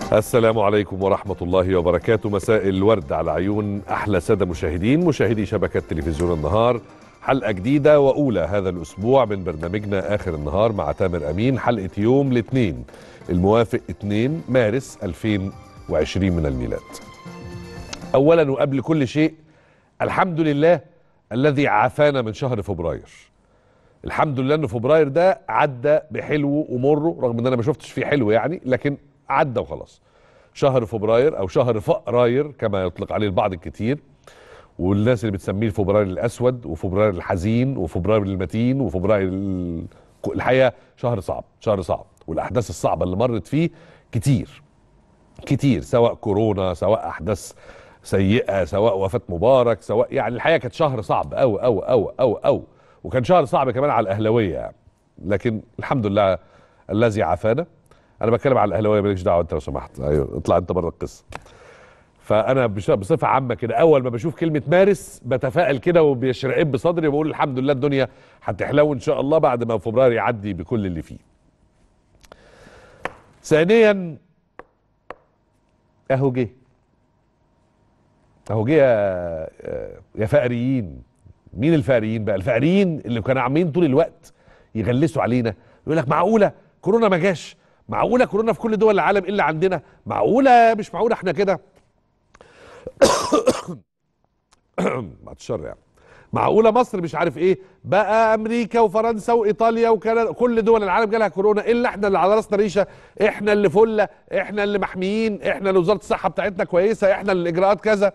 السلام عليكم ورحمة الله وبركاته مساء الورد على عيون أحلى سادة مشاهدين مشاهدي شبكة تلفزيون النهار حلقة جديدة وأولى هذا الأسبوع من برنامجنا آخر النهار مع تامر أمين حلقة يوم الاثنين الموافق 2 مارس 2020 من الميلاد أولا وقبل كل شيء الحمد لله الذي عافانا من شهر فبراير الحمد لله ان فبراير ده عدى بحلو ومره رغم ان انا ما شفتش فيه حلو يعني لكن عدى وخلاص شهر فبراير او شهر فقراير كما يطلق عليه البعض الكتير والناس اللي بتسميه فبراير الاسود وفبراير الحزين وفبراير المتين وفبراير ال- الحقيقه شهر صعب شهر صعب والاحداث الصعبه اللي مرت فيه كتير كتير سواء كورونا سواء احداث سيئه سواء وفاه مبارك سواء يعني الحقيقه كانت شهر صعب قوي قوي قوي قوي قوي وكان شهر صعب كمان على الاهلاويه يعني لكن الحمد لله الذي عافانا انا بتكلم على الاهلاويه مالكش دعوه انت لو سمحت ايوه اطلع انت بره القصه فانا بش- بصفه عامه كده اول ما بشوف كلمه مارس بتفائل كده وبيشرقب بصدري وبقول الحمد لله الدنيا هتحلو ان شاء الله بعد ما فبراير يعدي بكل اللي فيه ثانيا اهو جه اهو جه يا يا فقريين مين الفقريين بقى الفقريين اللي كانوا عاملين طول الوقت يغلسوا علينا يقول لك معقوله كورونا ما جاش معقوله كورونا في كل دول العالم الا عندنا معقوله مش معقوله احنا كده بعد الشر يعني معقوله مصر مش عارف ايه بقى امريكا وفرنسا وايطاليا وكندا كل دول العالم جالها كورونا الا احنا اللي على راسنا ريشه احنا اللي فله احنا اللي محميين احنا اللي وزاره الصحه بتاعتنا كويسه احنا اللي الاجراءات كذا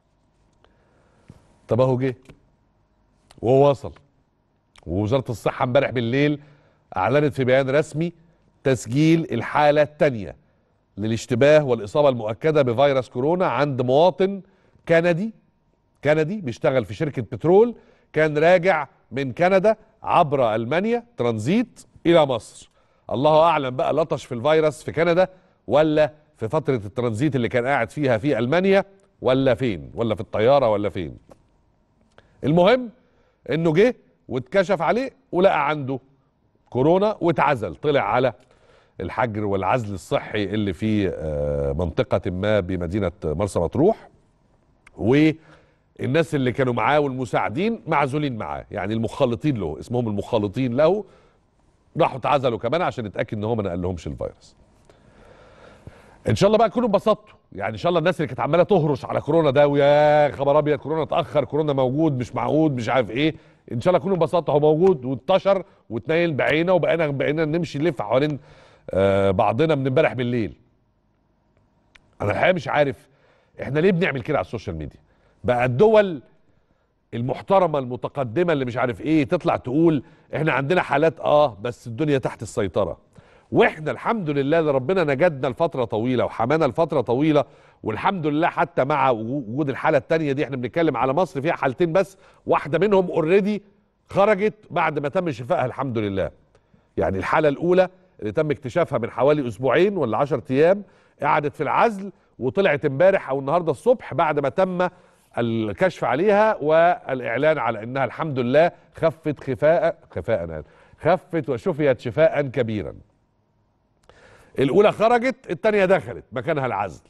طب اهو جه وهو وصل ووزاره الصحه امبارح بالليل اعلنت في بيان رسمي تسجيل الحاله الثانيه للاشتباه والاصابه المؤكده بفيروس كورونا عند مواطن كندي كندي بيشتغل في شركه بترول كان راجع من كندا عبر المانيا ترانزيت الى مصر الله اعلم بقى لطش في الفيروس في كندا ولا في فتره الترانزيت اللي كان قاعد فيها في المانيا ولا فين ولا في الطياره ولا فين المهم انه جه واتكشف عليه ولقى عنده كورونا واتعزل طلع على الحجر والعزل الصحي اللي في آه، منطقة ما بمدينة مرسى مطروح والناس اللي كانوا معاه والمساعدين معزولين معاه يعني المخالطين له اسمهم المخالطين له راحوا اتعزلوا كمان عشان نتأكد ان هو ما نقلهمش الفيروس ان شاء الله بقى تكونوا انبسطتوا يعني ان شاء الله الناس اللي كانت عماله تهرش على كورونا ده ويا خبر ابيض كورونا اتاخر كورونا موجود مش معقود مش عارف ايه ان شاء الله تكونوا انبسطتوا هو موجود وانتشر واتنيل بعينا وبقينا بقينا نمشي نلف حوالين آه بعضنا من امبارح بالليل انا الحقيقه مش عارف احنا ليه بنعمل كده على السوشيال ميديا بقى الدول المحترمه المتقدمه اللي مش عارف ايه تطلع تقول احنا عندنا حالات اه بس الدنيا تحت السيطره واحنا الحمد لله اللي ربنا نجدنا لفتره طويله وحمانا لفتره طويله والحمد لله حتى مع وجود الحاله الثانيه دي احنا بنتكلم على مصر فيها حالتين بس واحده منهم اوريدي خرجت بعد ما تم شفائها الحمد لله يعني الحاله الاولى اللي تم اكتشافها من حوالي اسبوعين ولا 10 ايام قعدت في العزل وطلعت امبارح او النهارده الصبح بعد ما تم الكشف عليها والاعلان على انها الحمد لله خفت خفاء خفاء أنا خفت وشفيت شفاء كبيرا الاولى خرجت الثانيه دخلت مكانها العزل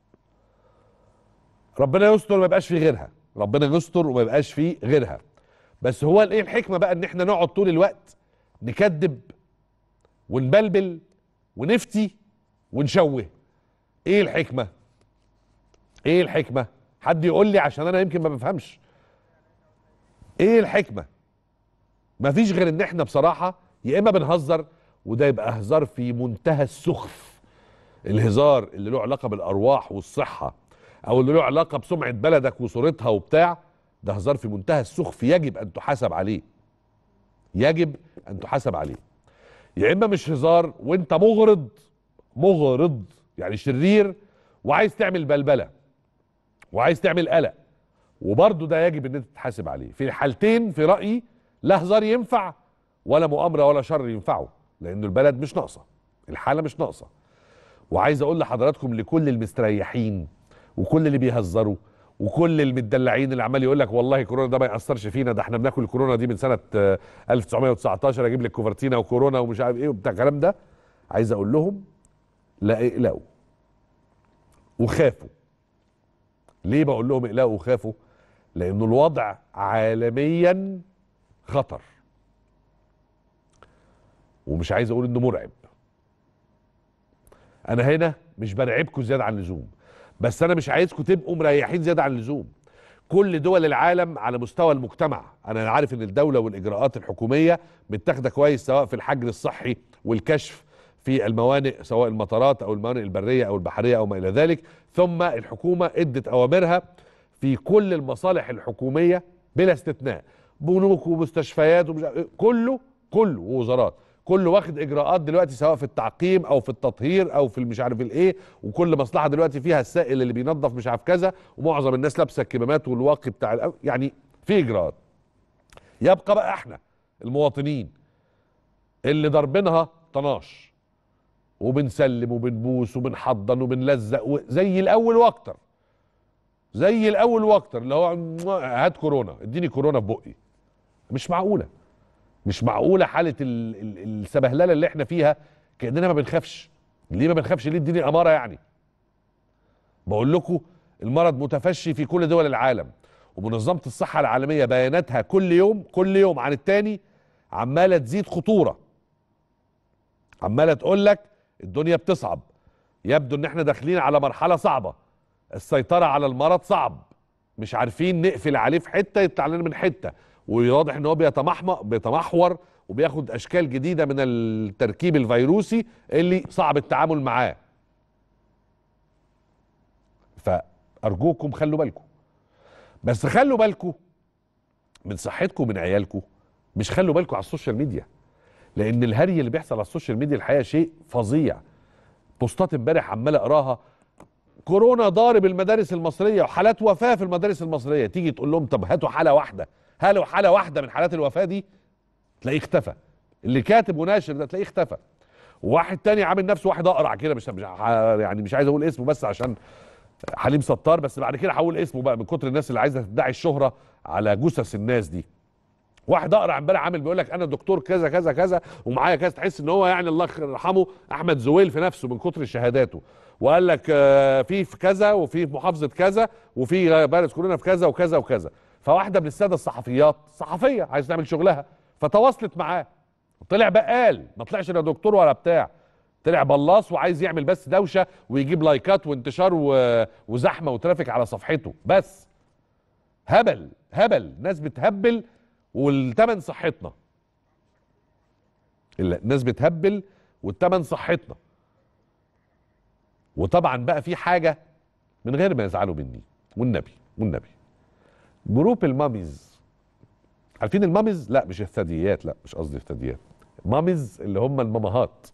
ربنا يستر وما يبقاش في غيرها ربنا يستر وما يبقاش في غيرها بس هو ايه الحكمه بقى ان احنا نقعد طول الوقت نكذب ونبلبل ونفتي ونشوه ايه الحكمه ايه الحكمه حد يقول لي عشان انا يمكن ما بفهمش ايه الحكمه مفيش غير ان احنا بصراحه يا اما بنهزر وده يبقى هزار في منتهى السخف الهزار اللي له علاقه بالارواح والصحه او اللي له علاقه بسمعه بلدك وصورتها وبتاع ده هزار في منتهى السخف يجب ان تحاسب عليه يجب ان تحاسب عليه يا اما مش هزار وانت مغرض مغرض يعني شرير وعايز تعمل بلبله وعايز تعمل قلق وبرضه ده يجب ان انت تتحاسب عليه في الحالتين في رايي لا هزار ينفع ولا مؤامره ولا شر ينفعه لانه البلد مش ناقصه الحاله مش ناقصه وعايز اقول لحضراتكم لكل المستريحين وكل اللي بيهزروا وكل المدلعين اللي عمال يقول لك والله كورونا ده ما ياثرش فينا ده احنا بناكل الكورونا دي من سنه آه، 1919 اجيب لك كوفرتينا وكورونا ومش عارف ايه وبتاع الكلام ده عايز اقول لهم لا اقلقوا وخافوا ليه بقول لهم اقلقوا وخافوا لأن الوضع عالميا خطر ومش عايز أقول إنه مرعب أنا هنا مش برعبكم زيادة عن اللزوم بس أنا مش عايزكم تبقوا مريحين زيادة عن اللزوم كل دول العالم على مستوى المجتمع انا عارف ان الدوله والاجراءات الحكوميه متاخده كويس سواء في الحجر الصحي والكشف في الموانئ سواء المطارات او الموانئ البريه او البحريه او ما الى ذلك ثم الحكومه ادت اوامرها في كل المصالح الحكوميه بلا استثناء بنوك ومستشفيات ومش كله كله ووزارات كله واخد اجراءات دلوقتي سواء في التعقيم او في التطهير او في مش عارف الايه وكل مصلحه دلوقتي فيها السائل اللي بينظف مش عارف كذا ومعظم الناس لابسه الكمامات والواقي بتاع الأ- يعني في اجراءات يبقى بقى احنا المواطنين اللي ضاربينها طناش وبنسلم وبنبوس وبنحضن وبنلزق و- زي الاول واكتر زي الاول واكتر اللي هو هات كورونا اديني كورونا في بقي مش معقوله مش معقوله حاله ال- ال- السبهلله اللي احنا فيها كاننا ما بنخافش ليه ما بنخافش ليه اديني اماره يعني بقول لكم المرض متفشي في كل دول العالم ومنظمه الصحه العالميه بياناتها كل يوم كل يوم عن التاني عماله تزيد خطوره عماله تقول لك الدنيا بتصعب يبدو ان احنا داخلين على مرحله صعبه السيطره على المرض صعب مش عارفين نقفل عليه في حته يطلع لنا من حته وواضح ان هو بيتمحمق بيتمحور وبياخد اشكال جديده من التركيب الفيروسي اللي صعب التعامل معاه فارجوكم خلوا بالكم بس خلوا بالكم من صحتكم من عيالكم مش خلوا بالكم على السوشيال ميديا لان الهري اللي بيحصل على السوشيال ميديا الحقيقه شيء فظيع بوستات امبارح عمال اقراها كورونا ضارب المدارس المصريه وحالات وفاه في المدارس المصريه تيجي تقول لهم طب هاتوا حاله واحده هاتوا حاله واحده من حالات الوفاه دي تلاقيه اختفى اللي كاتب وناشر ده تلاقيه اختفى وواحد تاني عامل نفسه واحد اقرع كده مش مش ع- يعني مش عايز اقول اسمه بس عشان حليم ستار بس بعد كده هقول اسمه بقى من كتر الناس اللي عايزه تدعي الشهره على جثث الناس دي واحد اقرع امبارح عامل بيقول لك انا دكتور كذا كذا كذا ومعايا كذا تحس ان هو يعني الله يرحمه احمد زويل في نفسه من كتر شهاداته وقال لك آه، في في كذا وفي في محافظه كذا وفي فيروس كورونا في كذا وكذا وكذا فواحده من الساده الصحفيات صحفيه عايز تعمل شغلها فتواصلت معاه طلع بقال ما طلعش لا دكتور ولا بتاع طلع بلاص وعايز يعمل بس دوشه ويجيب لايكات وانتشار و... وزحمه وترافيك على صفحته بس هبل هبل ناس بتهبل والتمن صحتنا ال- الناس بتهبل والتمن صحتنا وطبعا بقى في حاجه من غير ما يزعلوا مني والنبي والنبي جروب الماميز عارفين الماميز لا مش الثدييات لا مش قصدي الثدييات ماميز اللي هم المامهات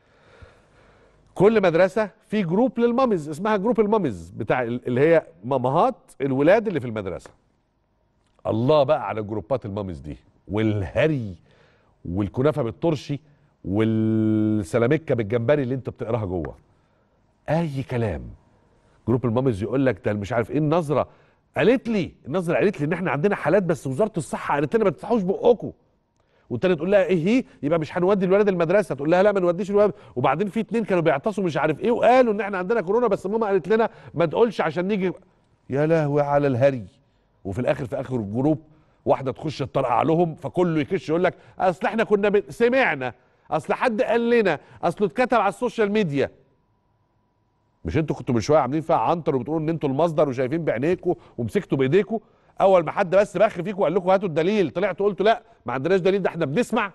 كل مدرسه في جروب للماميز اسمها جروب الماميز بتاع ال- اللي هي مامهات الولاد اللي في المدرسه الله بقى على جروبات الماميز دي والهري والكنافه بالترشي والسلامكه بالجمبري اللي انت بتقراها جوه اي كلام جروب الماميز يقول لك ده مش عارف ايه النظره قالت لي النظره قالت لي ان احنا عندنا حالات بس وزاره الصحه قالت لنا ما تفتحوش بقكم والتاني تقول لها ايه هي يبقى مش هنودي الولاد المدرسه تقول لها لا ما نوديش الولاد وبعدين في اتنين كانوا بيعتصوا مش عارف ايه وقالوا ان احنا عندنا كورونا بس ماما قالت لنا ما تقولش عشان نيجي يا لهوي على الهري وفي الاخر في اخر الجروب واحده تخش تطرقع لهم فكله يكش يقول لك اصل احنا كنا ب... سمعنا اصل حد قال لنا اصله اتكتب على السوشيال ميديا مش انتوا كنتوا من شويه عاملين فيها عنتر وبتقولوا ان انتوا المصدر وشايفين بعينيكوا ومسكتوا بايديكوا اول ما حد بس بخ فيكوا وقال لكم هاتوا الدليل طلعتوا قلتوا لا ما عندناش دليل ده احنا بنسمع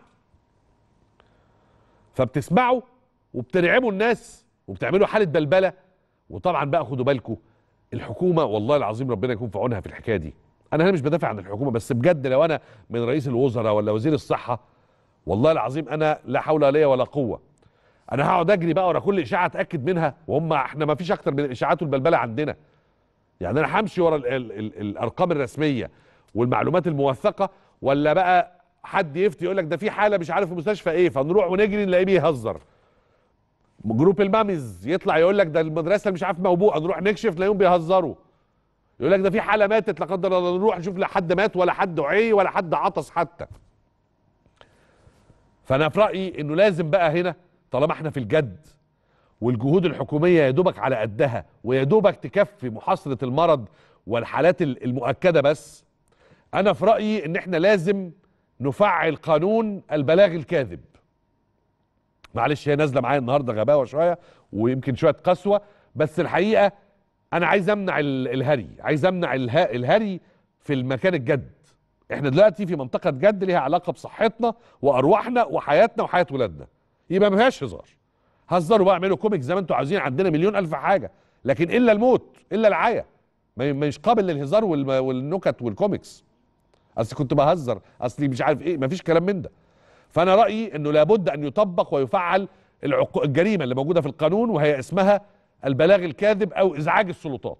فبتسمعوا وبترعبوا الناس وبتعملوا حاله بلبله وطبعا بقى خدوا بالكم الحكومه والله العظيم ربنا يكون في عونها في الحكايه دي انا هنا مش بدافع عن الحكومه بس بجد لو انا من رئيس الوزراء ولا وزير الصحه والله العظيم انا لا حول لي ولا قوه انا هقعد اجري بقى ورا كل اشاعه اتاكد منها وهم احنا ما فيش اكتر من الاشاعات والبلبله عندنا يعني انا همشي ورا ال ال ال الارقام الرسميه والمعلومات الموثقه ولا بقى حد يفتي يقول لك ده في حاله مش عارف في مستشفى ايه فنروح ونجري نلاقيه بيهزر جروب الماميز يطلع يقول لك ده المدرسه اللي مش عارف موبوءه نروح نكشف نلاقيهم بيهزروا يقول لك ده في حاله ماتت لا قدر الله نروح نشوف لا حد مات ولا حد عي ولا حد عطس حتى فانا في رايي انه لازم بقى هنا طالما احنا في الجد والجهود الحكوميه يا دوبك على قدها ويا دوبك تكفي محاصره المرض والحالات ال- المؤكده بس انا في رايي ان احنا لازم نفعل قانون البلاغ الكاذب معلش هي نازله معايا النهارده غباوه شويه ويمكن شويه قسوه بس الحقيقه انا عايز امنع ال- الهري عايز امنع اله- الهري في المكان الجد احنا دلوقتي في منطقه جد ليها علاقه بصحتنا وارواحنا وحياتنا وحياه ولادنا يبقى ما فيهاش هزار هزروا بقى اعملوا كوميك زي ما انتوا عاوزين عندنا مليون الف حاجه لكن الا الموت الا العيا ما- مش قابل للهزار والم- والنكت والكوميكس اصل كنت بهزر اصلي مش عارف ايه مفيش كلام من ده فانا رايي انه لابد ان يطبق ويفعل العقو- الجريمه اللي موجوده في القانون وهي اسمها البلاغ الكاذب او ازعاج السلطات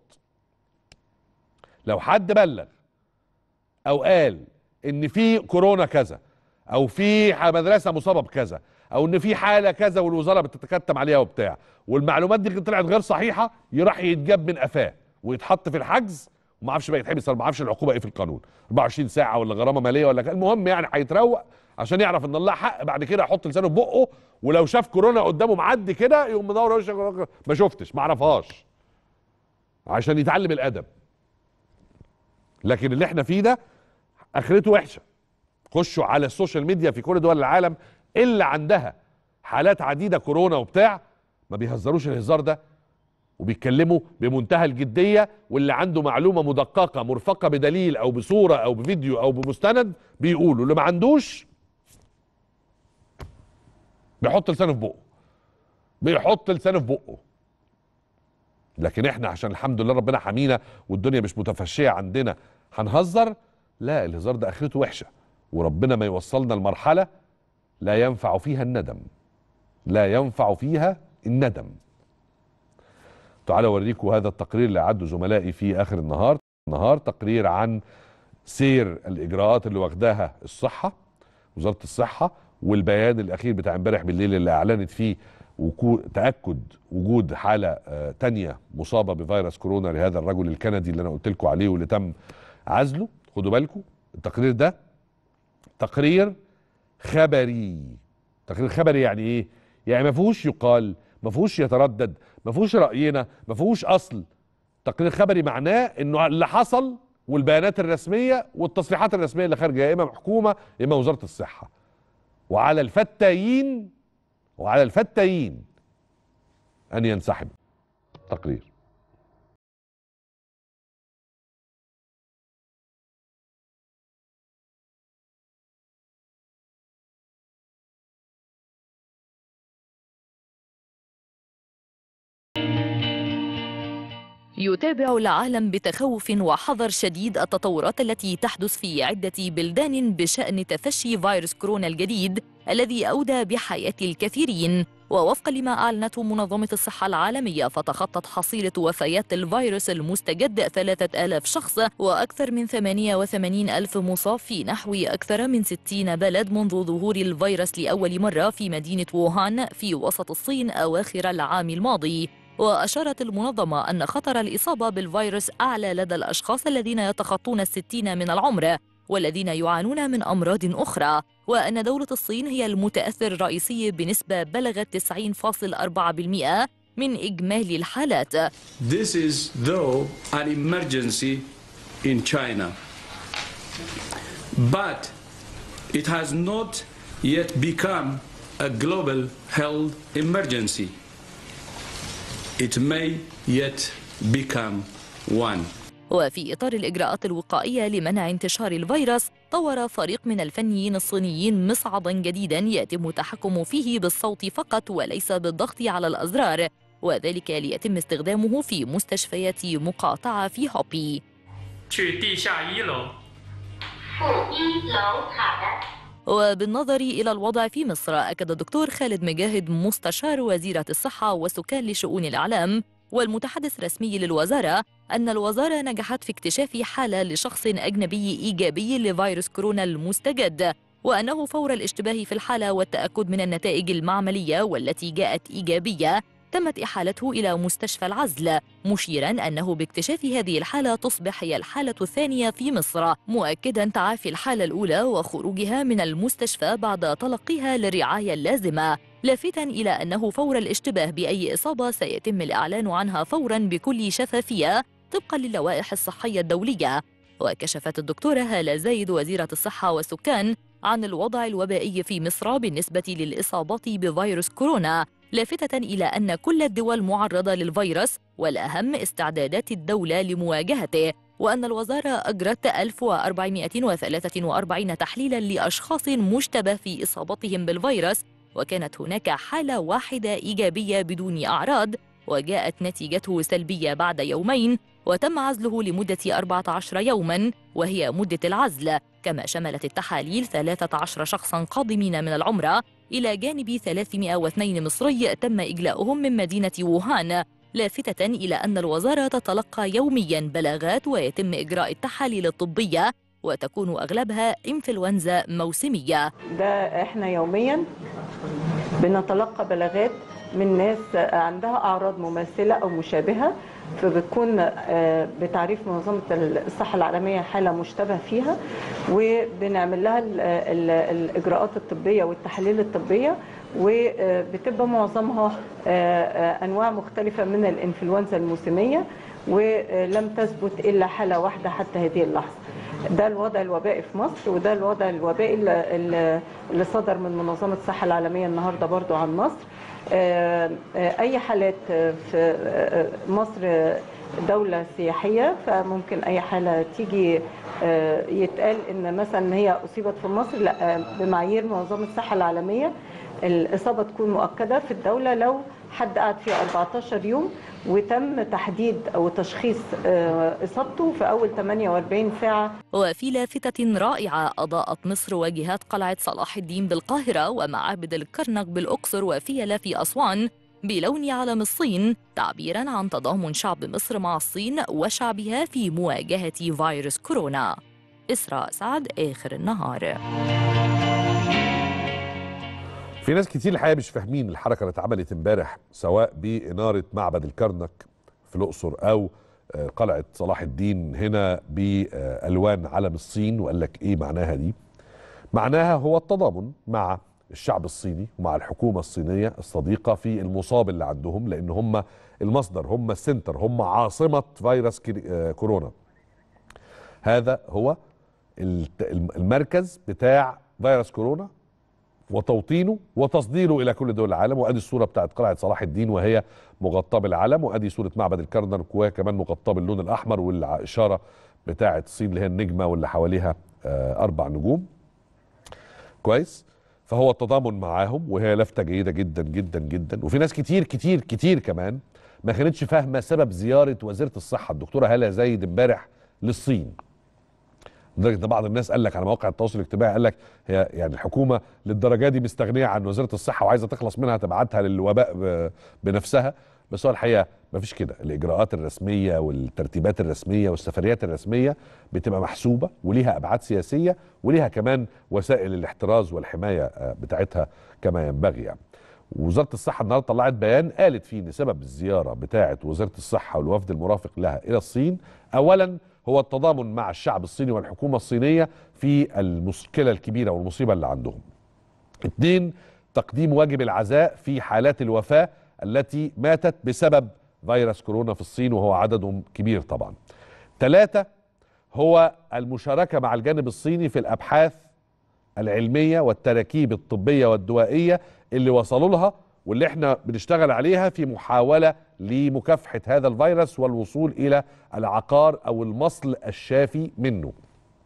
لو حد بلغ او قال ان في كورونا كذا او في ح- مدرسه مصابه بكذا او ان في حاله كذا والوزاره بتتكتم عليها وبتاع والمعلومات دي طلعت غير صحيحه يراح يتجاب من قفاه ويتحط في الحجز وما اعرفش بقى يتحبس أنا ما اعرفش العقوبه ايه في القانون 24 ساعه ولا غرامه ماليه ولا كده. المهم يعني هيتروق عشان يعرف ان الله حق بعد كده يحط لسانه في بقه ولو شاف كورونا قدامه معدي كده يقوم مدور وشه ما شفتش ما اعرفهاش عشان يتعلم الادب لكن اللي احنا فيه ده اخرته وحشه خشوا على السوشيال ميديا في كل دول العالم اللي عندها حالات عديده كورونا وبتاع ما بيهزروش الهزار ده وبيتكلموا بمنتهى الجديه واللي عنده معلومه مدققه مرفقه بدليل او بصوره او بفيديو او بمستند بيقولوا اللي ما عندوش بيحط لسانه في بقه بيحط لسانه في بقه لكن احنا عشان الحمد لله ربنا حمينا والدنيا مش متفشيه عندنا هنهزر لا الهزار ده اخرته وحشه وربنا ما يوصلنا لمرحله لا ينفع فيها الندم لا ينفع فيها الندم تعالوا اوريكم هذا التقرير اللي اعده زملائي في اخر النهار النهار تقرير عن سير الاجراءات اللي واخداها الصحه وزاره الصحه والبيان الاخير بتاع امبارح بالليل اللي اعلنت فيه وكو تاكد وجود حاله آه تانية مصابه بفيروس كورونا لهذا الرجل الكندي اللي انا قلت لكم عليه واللي تم عزله خدوا بالكم التقرير ده تقرير خبري تقرير خبري يعني ايه يعني ما فيهوش يقال ما فيهوش يتردد ما فيهوش راينا ما فيهوش اصل تقرير خبري معناه انه اللي حصل والبيانات الرسميه والتصريحات الرسميه اللي خارجه يا اما من حكومه يا اما وزاره الصحه وعلى الفتايين وعلى الفتايين ان ينسحب تقرير يتابع العالم بتخوف وحذر شديد التطورات التي تحدث في عدة بلدان بشأن تفشي فيروس كورونا الجديد الذي أودى بحياة الكثيرين ووفقا لما أعلنته منظمة الصحة العالمية فتخطت حصيلة وفيات الفيروس المستجد 3000 شخص وأكثر من 88 ألف مصاب في نحو أكثر من 60 بلد منذ ظهور الفيروس لأول مرة في مدينة ووهان في وسط الصين أواخر العام الماضي وأشارت المنظمة أن خطر الإصابة بالفيروس أعلى لدى الأشخاص الذين يتخطون الستين من العمر والذين يعانون من أمراض أخرى وأن دولة الصين هي المتأثر الرئيسي بنسبة بلغت 90.4% من إجمالي الحالات This is, though, an emergency in China. But it has not yet become a global health emergency. It may yet become one. وفي إطار الإجراءات الوقائية لمنع انتشار الفيروس طور فريق من الفنيين الصينيين مصعدا جديدا يتم التحكم فيه بالصوت فقط وليس بالضغط على الأزرار وذلك ليتم استخدامه في مستشفيات مقاطعة في هوبي 去地下一楼。 负一楼好的。 وبالنظر إلى الوضع في مصر أكد الدكتور خالد مجاهد مستشار وزيرة الصحة وسكان لشؤون الإعلام والمتحدث الرسمي للوزارة أن الوزارة نجحت في اكتشاف حالة لشخص أجنبي إيجابي لفيروس كورونا المستجد وأنه فور الاشتباه في الحالة والتأكد من النتائج المعملية والتي جاءت إيجابية تمت إحالته إلى مستشفى العزل مشيرا أنه باكتشاف هذه الحالة تصبح هي الحالة الثانية في مصر مؤكدا تعافي الحالة الأولى وخروجها من المستشفى بعد تلقيها للرعاية اللازمة لافتا إلى أنه فور الاشتباه بأي إصابة سيتم الإعلان عنها فورا بكل شفافية طبقا للوائح الصحية الدولية وكشفت الدكتورة هالة زايد وزيرة الصحة والسكان عن الوضع الوبائي في مصر بالنسبة للإصابات بفيروس كورونا لافتة إلى أن كل الدول معرضة للفيروس والأهم استعدادات الدولة لمواجهته وأن الوزارة أجرت 1443 تحليلاً لأشخاص مشتبه في إصابتهم بالفيروس وكانت هناك حالة واحدة إيجابية بدون أعراض وجاءت نتيجته سلبية بعد يومين وتم عزله لمدة 14 يوماً وهي مدة العزل كما شملت التحاليل 13 شخصاً قادمين من العمرة إلى جانب 302 مصري تم إجلاؤهم من مدينة ووهان لافتة إلى أن الوزارة تتلقى يومياً بلاغات ويتم إجراء التحاليل الطبية وتكون أغلبها إنفلونزا موسمية ده احنا يوميا بنتلقى بلاغات من ناس عندها اعراض مماثله او مشابهه فبتكون آه، بتعريف منظمه الصحه العالميه حاله مشتبه فيها وبنعمل لها ال- ال- الاجراءات الطبيه والتحاليل الطبيه وبتبقى معظمها آه، آه، انواع مختلفه من الانفلونزا الموسميه ولم تثبت الا حاله واحده حتى هذه اللحظه ده الوضع الوبائي في مصر وده الوضع الوبائي اللي- اللي اللي صدر من منظمة الصحة العالمية النهاردة برضو عن مصر آه، آه، أي حالات آه، في آه، مصر آه، دولة سياحية فممكن أي حالة تيجي آه، يتقال إن مثلا هي أصيبت في مصر لا آه، بمعايير منظمة الصحة العالمية الإصابة تكون مؤكدة في الدولة لو حد قعد فيها 14 يوم وتم تحديد أو تشخيص آه، إصابته في أول 48 ساعة وفي لافتة رائعة أضاءت مصر واجهات قلعة صلاح الدين بالقاهرة ومعابد الكرنك بالأقصر وفيلة في أسوان بلون علم الصين تعبيرا عن تضامن شعب مصر مع الصين وشعبها في مواجهة فيروس كورونا إسراء سعد آخر النهار في ناس كتير الحقيقه مش فاهمين الحركه اللي اتعملت امبارح سواء باناره معبد الكرنك في الاقصر او آه، قلعه صلاح الدين هنا بالوان علم الصين وقال لك ايه معناها دي معناها هو التضامن مع الشعب الصيني ومع الحكومه الصينيه الصديقه في المصاب اللي عندهم لان هم المصدر هم السنتر هم عاصمه فيروس كري- آه، كورونا هذا هو الت- الم- المركز بتاع فيروس كورونا وتوطينه وتصديره الى كل دول العالم وادي الصوره بتاعت قلعه صلاح الدين وهي مغطاه بالعلم وادي صوره معبد الكرنك وهي كمان مغطاه باللون الاحمر والاشاره بتاعت الصين اللي هي النجمه واللي حواليها آه، اربع نجوم كويس فهو التضامن معاهم وهي لفته جيده جدا جدا جدا وفي ناس كتير كتير كتير كمان ما كانتش فاهمه سبب زياره وزيره الصحه الدكتوره هاله زايد امبارح للصين لدرجه ان بعض الناس قال لك على مواقع التواصل الاجتماعي قال لك هي يعني الحكومه للدرجه دي مستغنيه عن وزاره الصحه وعايزه تخلص منها تبعتها للوباء ب- بنفسها بس هو الحقيقه ما فيش كده الاجراءات الرسميه والترتيبات الرسميه والسفريات الرسميه بتبقى محسوبه وليها ابعاد سياسيه وليها كمان وسائل الاحتراز والحمايه آه، بتاعتها كما ينبغي يعني وزاره الصحه النهارده طلعت بيان قالت فيه ان سبب الزياره بتاعه وزاره الصحه والوفد المرافق لها الى الصين اولا هو التضامن مع الشعب الصيني والحكومه الصينيه في المشكله الكبيره والمصيبه اللي عندهم. اثنين تقديم واجب العزاء في حالات الوفاه التي ماتت بسبب فيروس كورونا في الصين وهو عددهم كبير طبعا. ثلاثه هو المشاركه مع الجانب الصيني في الابحاث العلميه والتراكيب الطبيه والدوائيه اللي وصلوا لها واللي احنا بنشتغل عليها في محاوله لمكافحه هذا الفيروس والوصول الى العقار او المصل الشافي منه.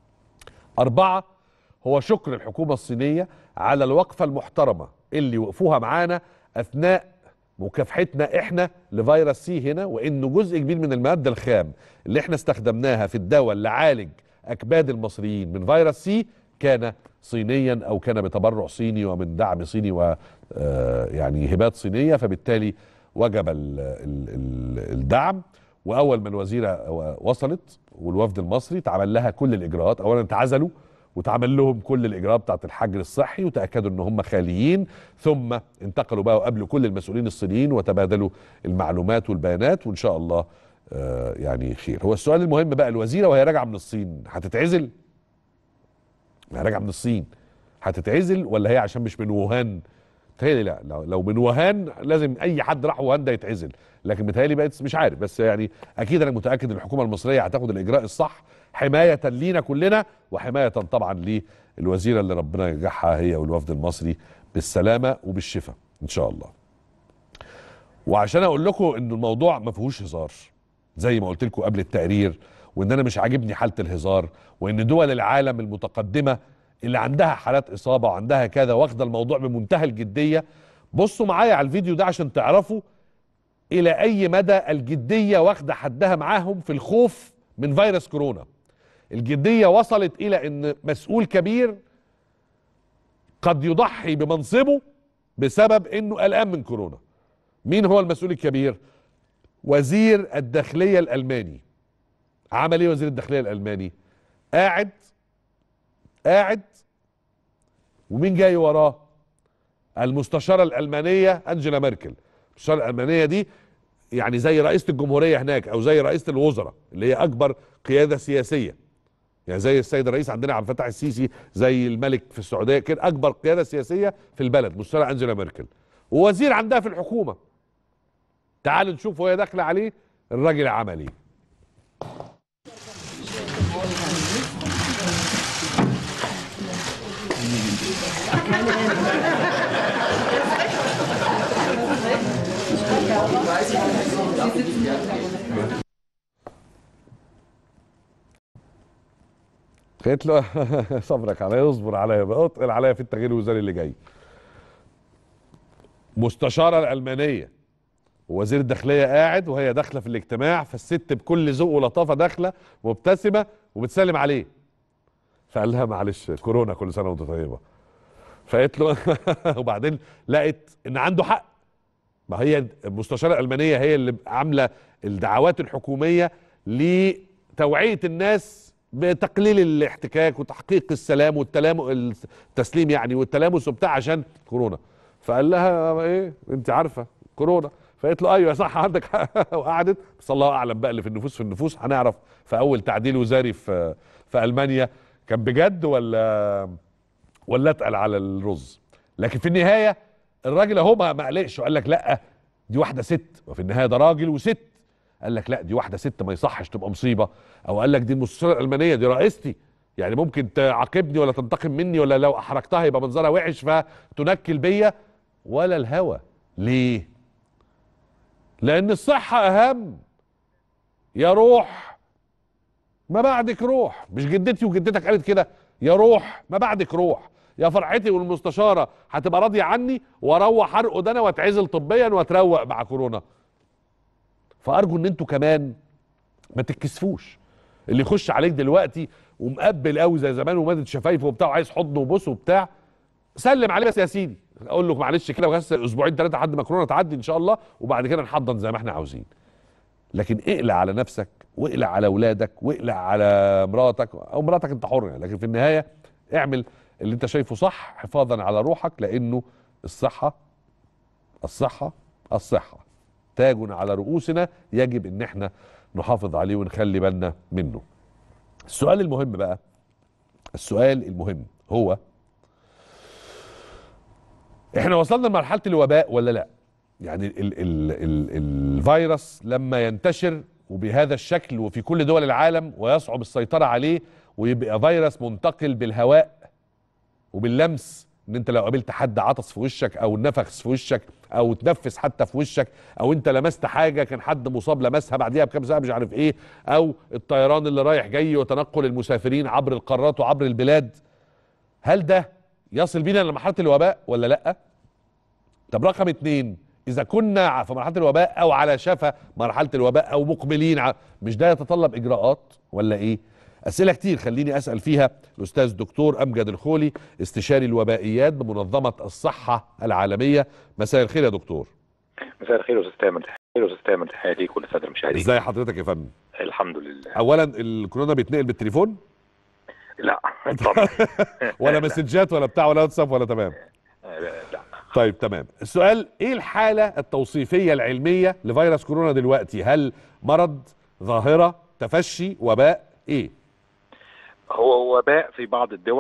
أربعة هو شكر الحكومة الصينية على الوقفة المحترمة اللي وقفوها معانا أثناء مكافحتنا احنا لفيروس سي هنا وانه جزء كبير من المادة الخام اللي احنا استخدمناها في الدواء اللي عالج اكباد المصريين من فيروس سي كان صينيا او كان بتبرع صيني ومن دعم صيني و آه، يعني هبات صينيه فبالتالي وجب ال ال ال الدعم واول ما الوزيره وصلت والوفد المصري اتعمل لها كل الاجراءات اولا اتعزلوا واتعمل لهم كل الاجراءات بتاعت الحجر الصحي وتاكدوا ان هم خاليين ثم انتقلوا بقى وقابلوا كل المسؤولين الصينيين وتبادلوا المعلومات والبيانات وان شاء الله آه، يعني خير هو السؤال المهم بقى الوزيره وهي راجعه من الصين هتتعزل ما هي راجعه من الصين هتتعزل ولا هي عشان مش من ووهان تهيألي لا لو, لو من وهان لازم اي حد راح وهان ده يتعزل لكن متهيألي بقت مش عارف بس يعني اكيد انا متاكد ان الحكومه المصريه هتاخد الاجراء الصح حمايه لينا كلنا وحمايه طبعا للوزيره اللي ربنا ينجحها هي والوفد المصري بالسلامه وبالشفاء ان شاء الله وعشان اقول لكم ان الموضوع ما فيهوش هزار زي ما قلت لكم قبل التقرير وان انا مش عاجبني حاله الهزار وان دول العالم المتقدمه اللي عندها حالات اصابه وعندها كذا واخده الموضوع بمنتهى الجديه بصوا معايا على الفيديو ده عشان تعرفوا الى اي مدى الجديه واخده حدها معاهم في الخوف من فيروس كورونا الجديه وصلت الى ان مسؤول كبير قد يضحي بمنصبه بسبب انه قلقان من كورونا مين هو المسؤول الكبير وزير الداخليه الالماني عمل ايه وزير الداخليه الالماني قاعد قاعد ومين جاي وراه المستشاره الالمانيه انجيلا ميركل المستشاره الالمانيه دي يعني زي رئيسه الجمهوريه هناك او زي رئيسه الوزراء اللي هي اكبر قياده سياسيه يعني زي السيد الرئيس عندنا عبد الفتاح السيسي زي الملك في السعوديه كده اكبر قياده سياسيه في البلد مستشاره انجيلا ميركل ووزير عندها في الحكومه تعالوا نشوف وهي داخله عليه الراجل عمل ايه قلت له صبرك عليا اصبر عليا بقى اطقل عليا في التغيير الوزاري اللي جاي مستشاره الالمانيه ووزير الداخليه قاعد وهي داخله في الاجتماع فالست بكل ذوق ولطافه داخله مبتسمه وبتسلم عليه فقال لها معلش كورونا كل سنه وانت طيبه فقالت له وبعدين لقت ان عنده حق ما هي المستشاره الالمانيه هي اللي عامله الدعوات الحكوميه لتوعيه الناس بتقليل الاحتكاك وتحقيق السلام والتلام التسليم يعني والتلامس وبتاع عشان كورونا فقال لها ايه انت عارفه كورونا فقالت له ايوه صح عندك حق وقعدت بس الله اعلم بقى اللي في النفوس في النفوس هنعرف في اول تعديل وزاري في في المانيا كان بجد ولا ولا اتقل على الرز لكن في النهايه الراجل اهو ما ما قلقش وقال لك لا دي واحده ست وفي النهايه ده راجل وست قال لك لا دي واحده ست ما يصحش تبقى مصيبه او قال لك دي المستشاره الالمانيه دي رئيستي يعني ممكن تعاقبني ولا تنتقم مني ولا لو احرجتها يبقى منظرها وحش فتنكل بيا ولا الهوى ليه لان الصحه اهم يا روح ما بعدك روح مش جدتي وجدتك قالت كده يا روح ما بعدك روح يا فرحتي والمستشاره هتبقى راضيه عني واروح ارقد انا واتعزل طبيا واتروق مع كورونا فارجو ان انتوا كمان ما تتكسفوش اللي يخش عليك دلوقتي ومقبل قوي زي زمان ومادد شفايفه وبتاع وعايز حضن وبوس وبتاع سلم عليه بس يا سيدي اقول له معلش كده بس اسبوعين ثلاثه لحد ما كورونا تعدي ان شاء الله وبعد كده نحضن زي ما احنا عاوزين لكن اقلع على نفسك واقلع على اولادك واقلع على مراتك او مراتك انت حر يعني لكن في النهايه اعمل اللي انت شايفه صح حفاظا على روحك لانه الصحه الصحه الصحه تاج على رؤوسنا يجب ان احنا نحافظ عليه ونخلي بالنا منه السؤال المهم بقى السؤال المهم هو احنا وصلنا لمرحله الوباء ولا لا يعني ال ال ال الفيروس لما ينتشر وبهذا الشكل وفي كل دول العالم ويصعب السيطره عليه ويبقى فيروس منتقل بالهواء وباللمس ان انت لو قابلت حد عطس في وشك او نفخ في وشك او تنفس حتى في وشك او انت لمست حاجه كان حد مصاب لمسها بعديها بكام ساعه مش عارف ايه او الطيران اللي رايح جاي وتنقل المسافرين عبر القارات وعبر البلاد هل ده يصل بينا لمرحله الوباء ولا لا طب رقم اتنين اذا كنا في مرحله الوباء او على شفا مرحله الوباء او مقبلين ع... مش ده يتطلب اجراءات ولا ايه اسئله كتير خليني اسال فيها الاستاذ الدكتور امجد الخولي استشاري الوبائيات بمنظمه الصحه العالميه مساء الخير يا دكتور مساء الخير استاذ تامر خير استاذ تامر تحياتي ليك وللساده المشاهدين ازاي حضرتك يا فندم الحمد لله اولا الكورونا بيتنقل بالتليفون لا طبعا ولا مسجات ولا بتاع ولا واتساب ولا تمام لا طيب تمام السؤال ايه الحاله التوصيفيه العلميه لفيروس كورونا دلوقتي هل مرض ظاهره تفشي وباء ايه هو وباء في بعض الدول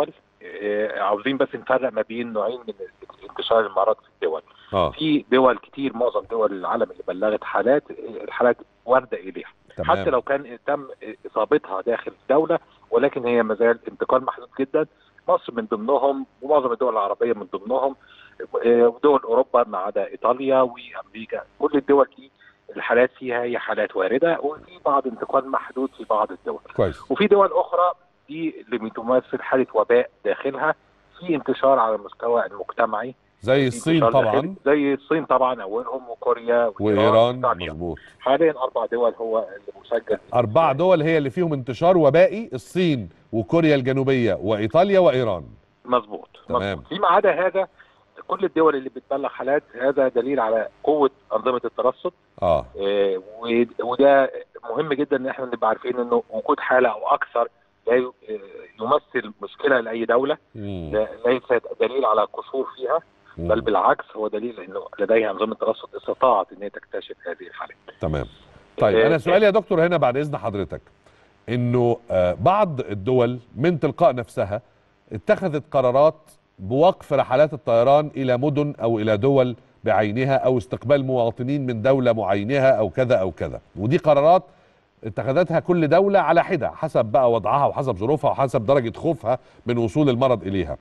آه، عاوزين بس نفرق ما بين نوعين من انتشار المرض في الدول اه في دول كتير معظم دول العالم اللي بلغت حالات آه، الحالات وارده اليها تمام حتى لو كان تم اصابتها داخل الدوله ولكن هي ما زال انتقال محدود جدا مصر من ضمنهم ومعظم الدول العربيه من ضمنهم آه، ودول اوروبا ما عدا ايطاليا وامريكا كل الدول دي الحالات فيها هي حالات وارده وفي بعض انتقال محدود في بعض الدول كويس وفي دول اخرى دي اللي بتمثل حاله وباء داخلها في انتشار على المستوى المجتمعي زي في الصين انتشار طبعا داخلي. زي الصين طبعا اولهم وكوريا وايران وإيطاليا. مظبوط حاليا اربع دول هو اللي مسجل اربع دول هي اللي فيهم انتشار وبائي الصين وكوريا الجنوبيه وايطاليا وايران مظبوط تمام. مظبوط. فيما عدا هذا كل الدول اللي بتبلغ حالات هذا دليل على قوه انظمه الترصد اه آه، و- وده مهم جدا ان احنا نبقى عارفين انه وجود حاله او اكثر لا ي- آه، يمثل مشكله لاي دوله مم. لا- ليس دليل على قصور فيها مم. بل بالعكس هو دليل انه لديها انظمه ترصد استطاعت ان هي تكتشف هذه الحالات تمام طيب آه، انا سؤالي يا دكتور هنا بعد اذن حضرتك انه آه، بعض الدول من تلقاء نفسها اتخذت قرارات بوقف رحلات الطيران الى مدن او الى دول بعينها او استقبال مواطنين من دوله معينها او كذا او كذا ودي قرارات اتخذتها كل دوله على حده حسب بقى وضعها وحسب ظروفها وحسب درجه خوفها من وصول المرض اليها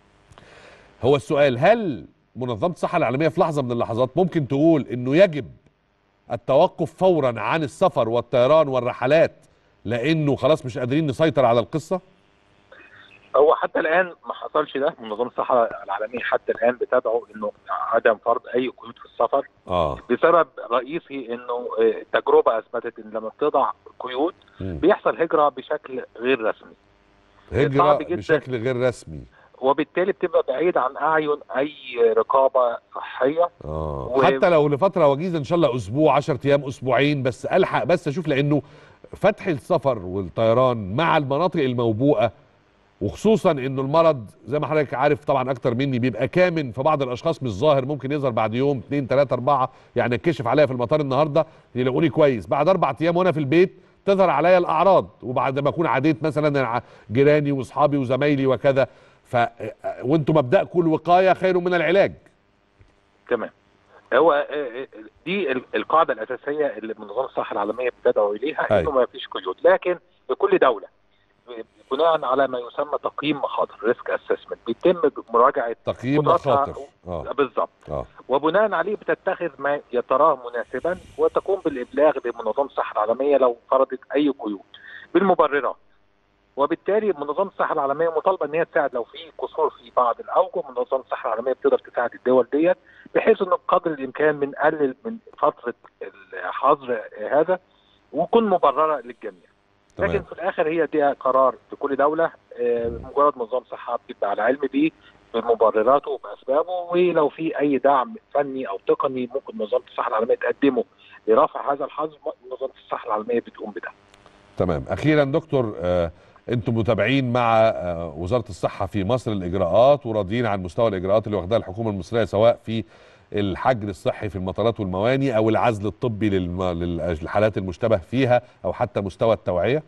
هو السؤال هل منظمه الصحه العالميه في لحظه من اللحظات ممكن تقول انه يجب التوقف فورا عن السفر والطيران والرحلات لانه خلاص مش قادرين نسيطر على القصه هو حتى الان ما حصلش ده منظمه الصحه العالميه حتى الان بتدعو انه عدم فرض اي قيود في السفر اه بسبب رئيسي انه آه، التجربه اثبتت ان لما بتضع قيود مم. بيحصل هجره بشكل غير رسمي هجره صعب جداً. بشكل غير رسمي وبالتالي بتبقى بعيد عن اعين اي رقابه صحيه اه و- حتى لو لفتره وجيزه ان شاء الله اسبوع 10 ايام اسبوعين بس الحق بس اشوف لانه فتح السفر والطيران مع المناطق الموبوءه وخصوصا انه المرض زي ما حضرتك عارف طبعا اكتر مني بيبقى كامن في بعض الاشخاص مش ظاهر ممكن يظهر بعد يوم اثنين ثلاثة أربعة يعني اتكشف عليا في المطار النهارده يلاقوني كويس بعد أربع أيام وأنا في البيت تظهر عليا الأعراض وبعد ما أكون عديت مثلا جيراني وأصحابي وزمايلي وكذا ف وأنتم مبدأكم الوقاية خير من العلاج تمام هو آه، آه، دي ال- القاعده الاساسيه اللي منظمه الصحه العالميه بتدعو اليها أيوة. انه ما فيش قيود لكن لكل دوله بناء على ما يسمى تقييم مخاطر ريسك اسسمنت بيتم مراجعه تقييم قدراتها- مخاطر اه بالظبط اه وبناء عليه بتتخذ ما يتراه مناسبا وتقوم بالابلاغ لمنظمه الصحه العالميه لو فرضت اي قيود بالمبررات وبالتالي منظمه الصحه العالميه مطالبه ان هي تساعد لو في قصور في بعض الاوجه منظمه الصحه العالميه بتقدر تساعد الدول ديت بحيث انه بقدر الامكان بنقلل من فتره الحظر هذا ويكون مبرره للجميع لكن تمام في الاخر هي دي قرار لكل دوله آه، مجرد نظام صحه بتبقى على علم بيه بمبرراته وباسبابه ولو في اي دعم فني او تقني ممكن منظمه الصحه العالميه تقدمه لرفع هذا الحظر منظمه الصحه العالميه بتقوم بده. تمام اخيرا دكتور آه انتم متابعين مع آه وزاره الصحه في مصر الاجراءات وراضيين عن مستوى الاجراءات اللي واخداها الحكومه المصريه سواء في الحجر الصحي في المطارات والمواني او العزل الطبي للم- للحالات المشتبه فيها او حتى مستوى التوعيه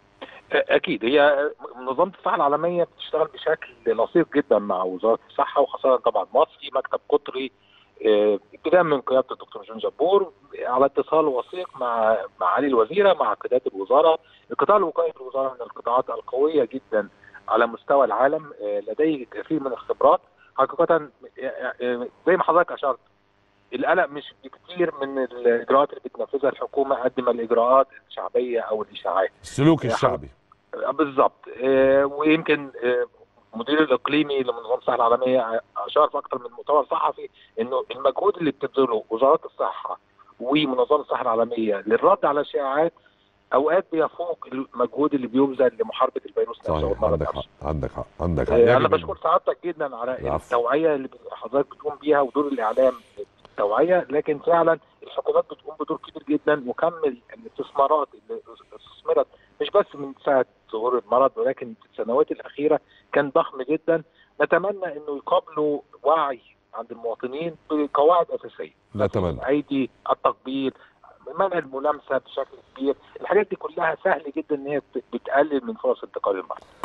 اكيد هي منظمه الصحه العالميه بتشتغل بشكل لصيق جدا مع وزاره الصحه وخاصه طبعا مصر في مكتب قطري آه، ابتداء من قياده الدكتور جون جبور على اتصال وثيق مع معالي الوزيره مع قيادات الوزاره القطاع الوقائي في الوزاره من القطاعات القويه جدا على مستوى العالم آه، لديه كثير من الخبرات حقيقه آه، آه، زي ما حضرتك اشرت القلق مش بكتير من الاجراءات اللي بتنفذها الحكومه قد ما الاجراءات الشعبيه او الاشاعات السلوك يا الشعبي آه، بالظبط آه، ويمكن آه، المدير الاقليمي لمنظمه الصحه العالميه اشار في اكثر من مؤتمر صحفي انه المجهود اللي بتبذله وزاره الصحه ومنظمه الصحه العالميه للرد على الشائعات اوقات بيفوق المجهود اللي بيبذل لمحاربه الفيروس نفسه صحيح والمرض عندك نفسه. حق عندك حق عندك حق آه، انا يجب بشكر سعادتك جدا على العفو. التوعيه اللي حضرتك بتقوم بيها ودور الاعلام في التوعيه لكن فعلا الحكومات بتقوم بدور كبير جدا وكم الاستثمارات اللي استثمرت مش بس من ساعه ظهور المرض ولكن في السنوات الاخيره كان ضخم جدا نتمنى انه يقابلوا وعي عند المواطنين بقواعد اساسيه نتمنى ايدي التقبيل منع الملامسه بشكل كبير الحاجات دي كلها سهل جدا ان هي بت- بتقلل من فرص انتقال المرض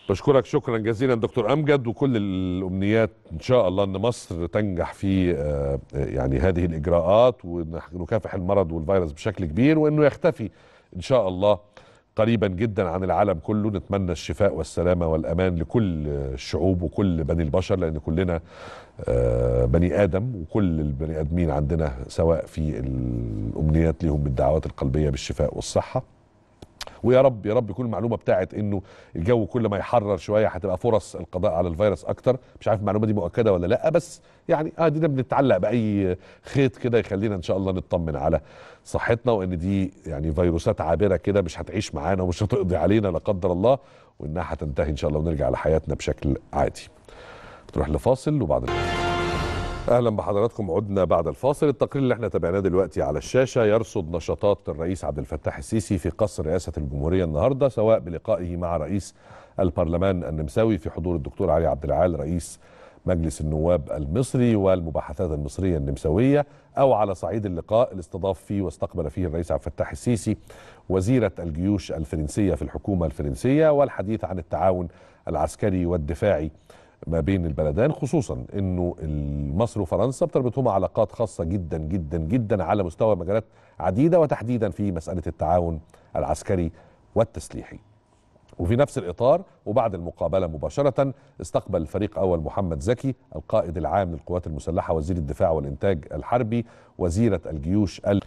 بشكرك شكرا جزيلا دكتور امجد وكل الامنيات ان شاء الله ان مصر تنجح في آه، يعني هذه الاجراءات ونكافح المرض والفيروس بشكل كبير وانه يختفي ان شاء الله قريبا جدا عن العالم كله نتمنى الشفاء والسلامه والامان لكل الشعوب وكل بني البشر لان كلنا آه، بني ادم وكل البني ادمين عندنا سواء في الامنيات لهم بالدعوات القلبيه بالشفاء والصحه ويا رب يا رب يكون المعلومه بتاعت انه الجو كل ما يحرر شويه هتبقى فرص القضاء على الفيروس اكتر مش عارف المعلومه دي مؤكده ولا لا بس يعني ادينا بنتعلق باي خيط كده يخلينا ان شاء الله نطمن على صحتنا وان دي يعني فيروسات عابره كده مش هتعيش معانا ومش هتقضي علينا لا قدر الله وانها هتنتهي ان شاء الله ونرجع لحياتنا بشكل عادي تروح لفاصل وبعد الفاصل اهلا بحضراتكم عدنا بعد الفاصل التقرير اللي احنا تابعناه دلوقتي على الشاشه يرصد نشاطات الرئيس عبد الفتاح السيسي في قصر رئاسه الجمهوريه النهارده سواء بلقائه مع رئيس البرلمان النمساوي في حضور الدكتور علي عبد العال رئيس مجلس النواب المصري والمباحثات المصريه النمساويه او على صعيد اللقاء اللي استضاف فيه واستقبل فيه الرئيس عبد الفتاح السيسي وزيره الجيوش الفرنسيه في الحكومه الفرنسيه والحديث عن التعاون العسكري والدفاعي ما بين البلدان خصوصا انه مصر وفرنسا بتربطهما علاقات خاصه جدا جدا جدا على مستوى مجالات عديده وتحديدا في مساله التعاون العسكري والتسليحي. وفي نفس الاطار وبعد المقابله مباشره استقبل الفريق اول محمد زكي القائد العام للقوات المسلحه وزير الدفاع والانتاج الحربي وزيره الجيوش ال...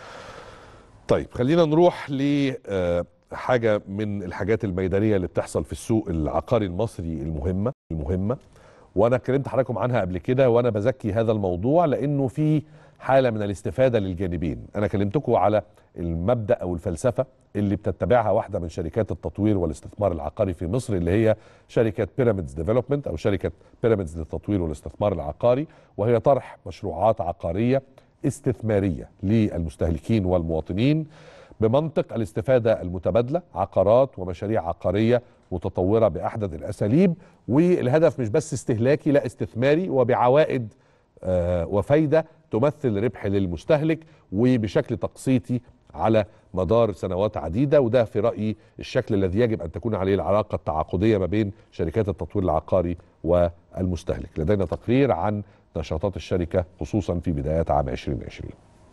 طيب خلينا نروح ل آه، حاجه من الحاجات الميدانيه اللي بتحصل في السوق العقاري المصري المهمه المهمه وانا اتكلمت حضراتكم عنها قبل كده وانا بزكي هذا الموضوع لانه في حاله من الاستفاده للجانبين انا كلمتكم على المبدا او الفلسفه اللي بتتبعها واحده من شركات التطوير والاستثمار العقاري في مصر اللي هي شركه بيراميدز ديفلوبمنت او شركه بيراميدز للتطوير والاستثمار العقاري وهي طرح مشروعات عقاريه استثماريه للمستهلكين والمواطنين بمنطق الاستفاده المتبادله عقارات ومشاريع عقاريه متطوره باحدث الاساليب والهدف مش بس استهلاكي لا استثماري وبعوائد آه، وفايده تمثل ربح للمستهلك وبشكل تقسيطي على مدار سنوات عديده وده في رايي الشكل الذي يجب ان تكون عليه العلاقه التعاقديه ما بين شركات التطوير العقاري والمستهلك. لدينا تقرير عن نشاطات الشركه خصوصا في بدايات عام 2020.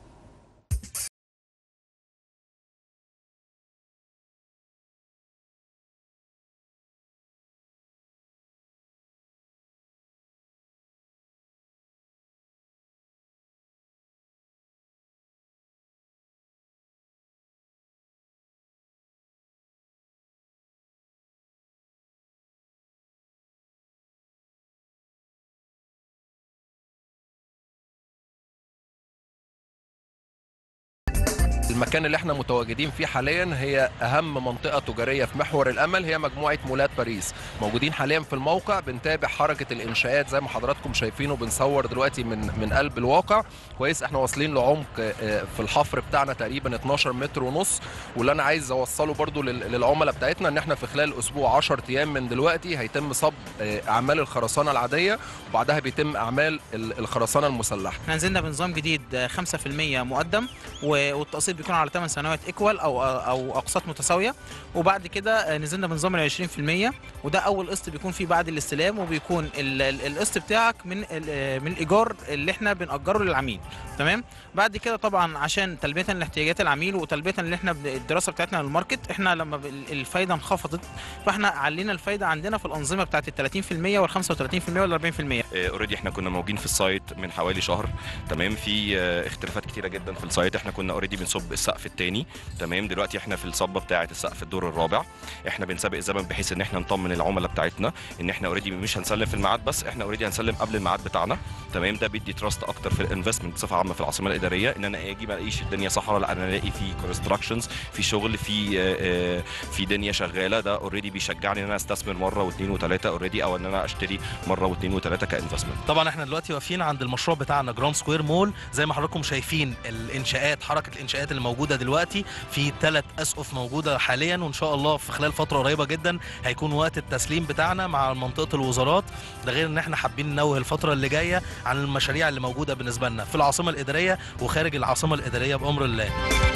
المكان اللي احنا متواجدين فيه حاليا هي اهم منطقه تجاريه في محور الامل هي مجموعه مولات باريس موجودين حاليا في الموقع بنتابع حركه الانشاءات زي ما حضراتكم شايفينه بنصور دلوقتي من من قلب الواقع كويس احنا واصلين لعمق آه، في الحفر بتاعنا تقريبا 12 متر ونص واللي انا عايز اوصله برضو لل- للعملاء بتاعتنا ان احنا في خلال اسبوع 10 ايام من دلوقتي هيتم صب آه، اعمال الخرسانه العاديه وبعدها بيتم اعمال ال- الخرسانه المسلحه احنا نزلنا بنظام جديد آه، 5% مقدم و- والتقسيط بيكون على 8 سنوات ايكوال او او اقساط متساويه وبعد كده آه، نزلنا بنظام ال 20% وده اول قسط بيكون فيه بعد الاستلام وبيكون ال- ال- القسط بتاعك من ال- آه، من الايجار اللي احنا بنأجره للعميل تمام بعد كده طبعا عشان تلبيه لاحتياجات العميل وتلبيه اللي احنا ب- الدراسه بتاعتنا للماركت احنا لما ب- الفايده انخفضت فاحنا علينا الفايده عندنا في الانظمه بتاعت ال 30% وال 35% وال 40% اوريدي احنا كنا موجودين في السايت من حوالي شهر تمام في آه، اختلافات كتيره جدا في السايت احنا كنا اوريدي بنصب السقف الثاني تمام دلوقتي احنا في الصبه بتاعه السقف الدور الرابع احنا بنسابق الزمن بحيث ان احنا نطمن العملاء بتاعتنا ان احنا اوريدي مش هنسلم في الميعاد بس احنا اوريدي هنسلم قبل الميعاد بتاعنا تمام ده بيدي تراست اكتر في الانفستمنت بصفه عامه في العاصمه الاداريه ان انا اجي ما الاقيش الدنيا صحراء لا انا الاقي في كونستراكشنز في شغل في آه، آه، في دنيا شغاله ده اوريدي بيشجعني ان انا استثمر مره واثنين وثلاثه اوريدي او ان انا اشتري مره واثنين وثلاثه كانفستمنت طبعا احنا دلوقتي واقفين عند المشروع بتاعنا جراوند سكوير مول زي ما حضراتكم شايفين الانشاءات حركه الانشاءات اللي موجوده دلوقتي في ثلاث اسقف موجوده حاليا وان شاء الله في خلال فتره قريبه جدا هيكون وقت التسليم بتاعنا مع منطقه الوزارات ده غير ان احنا حابين ننوه الفتره اللي جايه عن المشاريع اللي موجوده بالنسبه لنا في العاصمه الاداريه وخارج العاصمه الاداريه بامر الله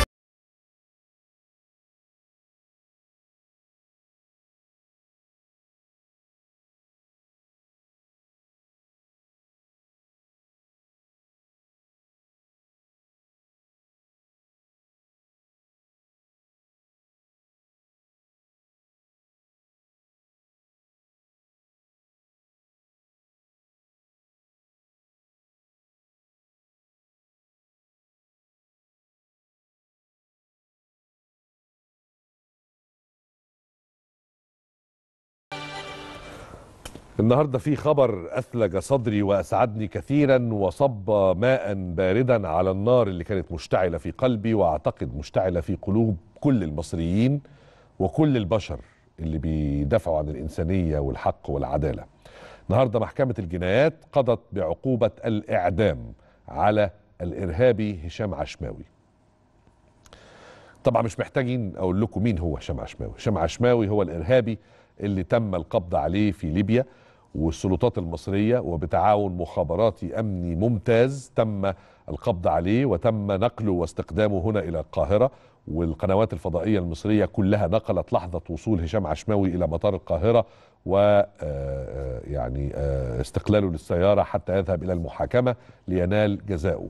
النهارده في خبر اثلج صدري واسعدني كثيرا وصب ماء باردا على النار اللي كانت مشتعله في قلبي واعتقد مشتعله في قلوب كل المصريين وكل البشر اللي بيدافعوا عن الانسانيه والحق والعداله. النهارده محكمه الجنايات قضت بعقوبه الاعدام على الارهابي هشام عشماوي. طبعا مش محتاجين اقول لكم مين هو هشام عشماوي، هشام عشماوي هو الارهابي اللي تم القبض عليه في ليبيا والسلطات المصريه وبتعاون مخابراتي امني ممتاز تم القبض عليه وتم نقله واستقدامه هنا الى القاهره والقنوات الفضائيه المصريه كلها نقلت لحظه وصول هشام عشماوي الى مطار القاهره و آه، يعني آه، استقلاله للسياره حتى يذهب الى المحاكمه لينال جزاؤه.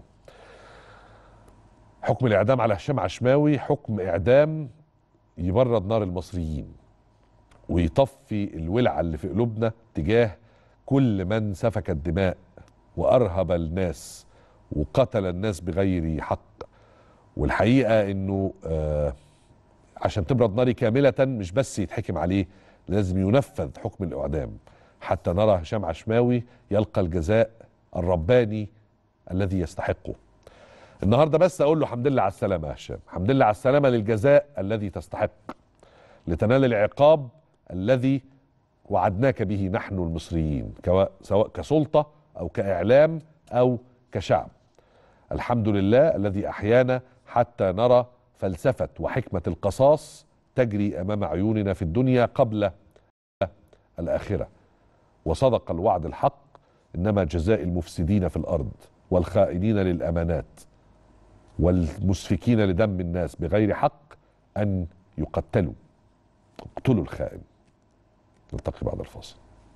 حكم الاعدام على هشام عشماوي حكم اعدام يبرد نار المصريين ويطفي الولعه اللي في قلوبنا تجاه كل من سفك الدماء وارهب الناس وقتل الناس بغير حق والحقيقه انه آه عشان تبرد ناري كامله مش بس يتحكم عليه لازم ينفذ حكم الاعدام حتى نرى هشام عشماوي يلقى الجزاء الرباني الذي يستحقه النهارده بس اقول له الحمد لله على السلامه يا هشام الحمد لله على السلامه للجزاء الذي تستحق لتنال العقاب الذي وعدناك به نحن المصريين كوا- سواء كسلطه او كاعلام او كشعب الحمد لله الذي احيانا حتى نرى فلسفه وحكمه القصاص تجري امام عيوننا في الدنيا قبل الاخره وصدق الوعد الحق انما جزاء المفسدين في الارض والخائنين للامانات والمسفكين لدم الناس بغير حق ان يقتلوا اقتلوا الخائن نلتقي بعد الفاصل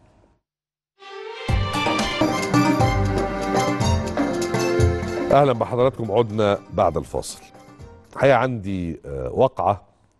اهلا بحضراتكم عدنا بعد الفاصل الحقيقه عندي آه، وقعه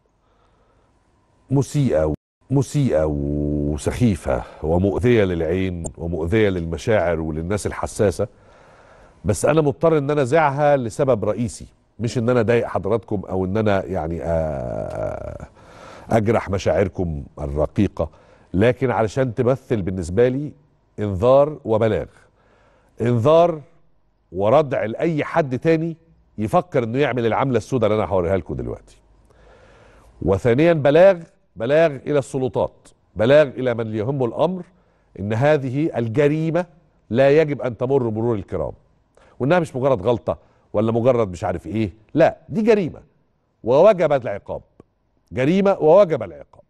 مسيئه مسيئه وسخيفه ومؤذيه للعين ومؤذيه للمشاعر وللناس الحساسه بس انا مضطر ان انا اذيعها لسبب رئيسي مش ان انا اضايق حضراتكم او ان انا يعني آه، اجرح مشاعركم الرقيقه لكن علشان تمثل بالنسبه لي انذار وبلاغ انذار وردع لاي حد تاني يفكر انه يعمل العمله السوداء اللي انا هوريها لكم دلوقتي وثانيا بلاغ بلاغ الى السلطات بلاغ الى من يهمه الامر ان هذه الجريمه لا يجب ان تمر مرور الكرام وانها مش مجرد غلطه ولا مجرد مش عارف ايه لا دي جريمه ووجب العقاب جريمه ووجب العقاب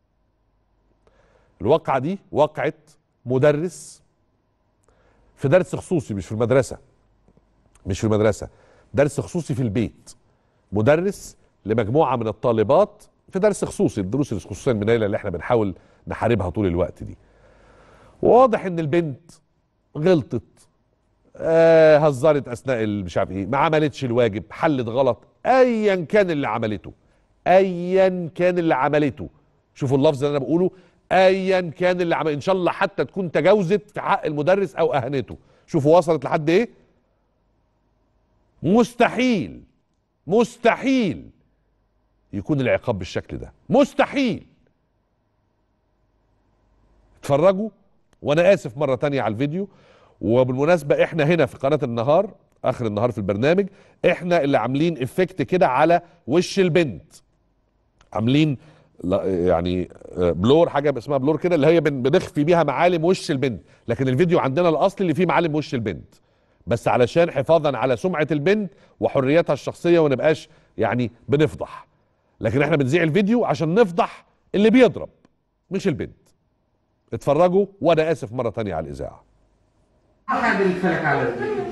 الواقعه دي وقعت مدرس في درس خصوصي مش في المدرسه مش في المدرسه درس خصوصي في البيت مدرس لمجموعه من الطالبات في درس خصوصي الدروس الخصوصيه المنيله اللي احنا بنحاول نحاربها طول الوقت دي واضح ان البنت غلطت آه هزرت اثناء ال- مش عارف ايه ما عملتش الواجب حلت غلط ايا كان اللي عملته ايا كان اللي عملته شوفوا اللفظ اللي انا بقوله ايا كان اللي عمل ان شاء الله حتى تكون تجاوزت في حق المدرس او اهانته شوفوا وصلت لحد ايه مستحيل مستحيل يكون العقاب بالشكل ده مستحيل اتفرجوا وانا اسف مره تانية على الفيديو وبالمناسبه احنا هنا في قناه النهار اخر النهار في البرنامج احنا اللي عاملين افكت كده على وش البنت عاملين لا- يعني آه، بلور حاجه اسمها بلور كده اللي هي بن- بنخفي بيها معالم وش البنت لكن الفيديو عندنا الاصلي اللي فيه معالم وش البنت بس علشان حفاظا على سمعه البنت وحريتها الشخصيه وما نبقاش يعني بنفضح لكن احنا بنذيع الفيديو عشان نفضح اللي بيضرب مش البنت اتفرجوا وانا اسف مره تانية على الاذاعه حد الفلك على البيت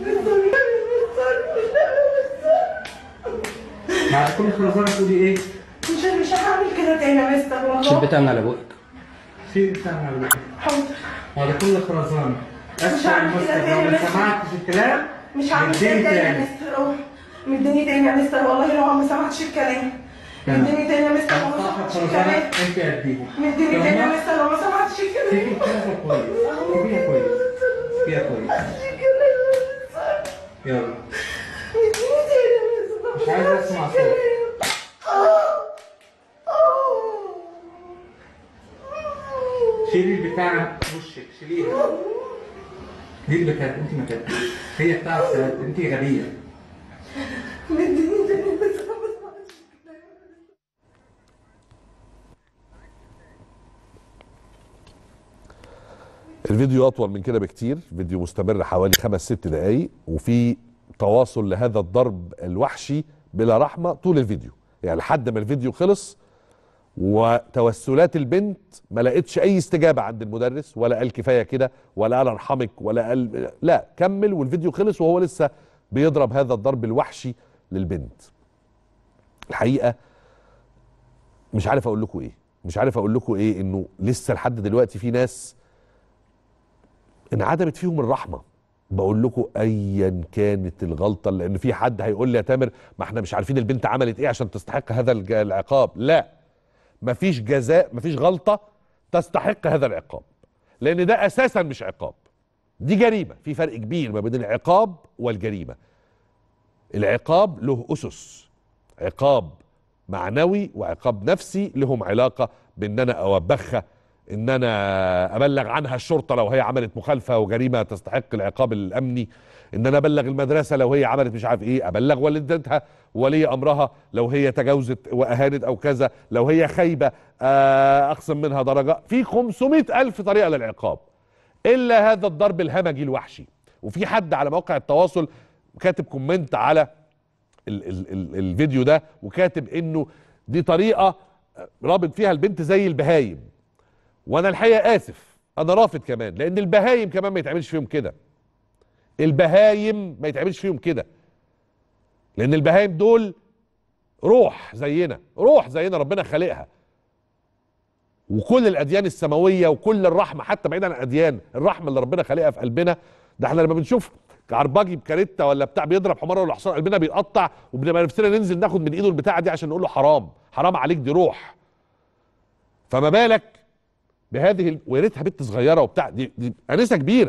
بعد كل خرزانة تقولي ايه؟ مش مش هعمل كده تاني يا مستر والله شيل بتاعنا على بوقك في بتاعنا على بوقك حاضر بعد كل خرزانة مش اسمع هعمل المستر كده تاني لو يا ما مستر. سمعتش الكلام مش هعمل كده اديني تاني يا تاني مستر أوه. مديني تاني يا مستر والله لو ما سمعتش الكلام مديني تاني يا مستر لو ما صاحب سمعتش خرزانة الكلام انت اديها مديني تاني يا مستر لو ما سمعتش سيبي الكلام كده كويس سيبيها كويس سيبيها كويس يلا مديني تاني يا مستر مش عايز اسمع صوت شيلي البتاع فعلا وشك شيليها دي اللي كانت انت ما كانتش هي بتعرف تهدي انت غبيه مديني تاني بس أنا ما سمعتش الفيديو اطول من كده بكتير فيديو مستمر حوالي خمس ست دقايق وفي تواصل لهذا الضرب الوحشي بلا رحمه طول الفيديو يعني لحد ما الفيديو خلص وتوسلات البنت ما لقتش اي استجابه عند المدرس ولا قال كفايه كده ولا قال ارحمك ولا قال لا كمل والفيديو خلص وهو لسه بيضرب هذا الضرب الوحشي للبنت الحقيقه مش عارف اقول لكم ايه مش عارف اقول لكم ايه انه لسه لحد دلوقتي في ناس انعدمت فيهم الرحمه بقول لكم ايا كانت الغلطه لان في حد هيقول لي يا تامر ما احنا مش عارفين البنت عملت ايه عشان تستحق هذا الج- العقاب لا مفيش جزاء مفيش غلطه تستحق هذا العقاب لان ده اساسا مش عقاب دي جريمه في فرق كبير ما بين العقاب والجريمه العقاب له اسس عقاب معنوي وعقاب نفسي لهم علاقه بان انا اوبخها ان انا ابلغ عنها الشرطه لو هي عملت مخالفه وجريمه تستحق العقاب الامني ان انا ابلغ المدرسه لو هي عملت مش عارف ايه ابلغ والدتها ولي امرها لو هي تجاوزت واهانت او كذا لو هي خايبه آه، اخصم منها درجه في 500 الف طريقه للعقاب الا هذا الضرب الهمجي الوحشي وفي حد على مواقع التواصل كاتب كومنت على ال ال ال الفيديو ده وكاتب انه دي طريقه رابط فيها البنت زي البهايم وانا الحقيقه اسف انا رافض كمان لان البهايم كمان ما يتعملش فيهم كده البهايم ما يتعملش فيهم كده لان البهايم دول روح زينا روح زينا ربنا خالقها وكل الاديان السماويه وكل الرحمه حتى بعيدا عن الاديان الرحمه اللي ربنا خالقها في قلبنا ده احنا لما بنشوف عرباجي بكاريتا ولا بتاع بيضرب حمار ولا حصان قلبنا بيتقطع وبنبقى نفسنا ننزل ناخد من ايده البتاعه دي عشان نقول له حرام حرام عليك دي روح فما بالك بهذه ال- ويا ريتها بنت صغيره وبتاع دي, دي انسه كبيره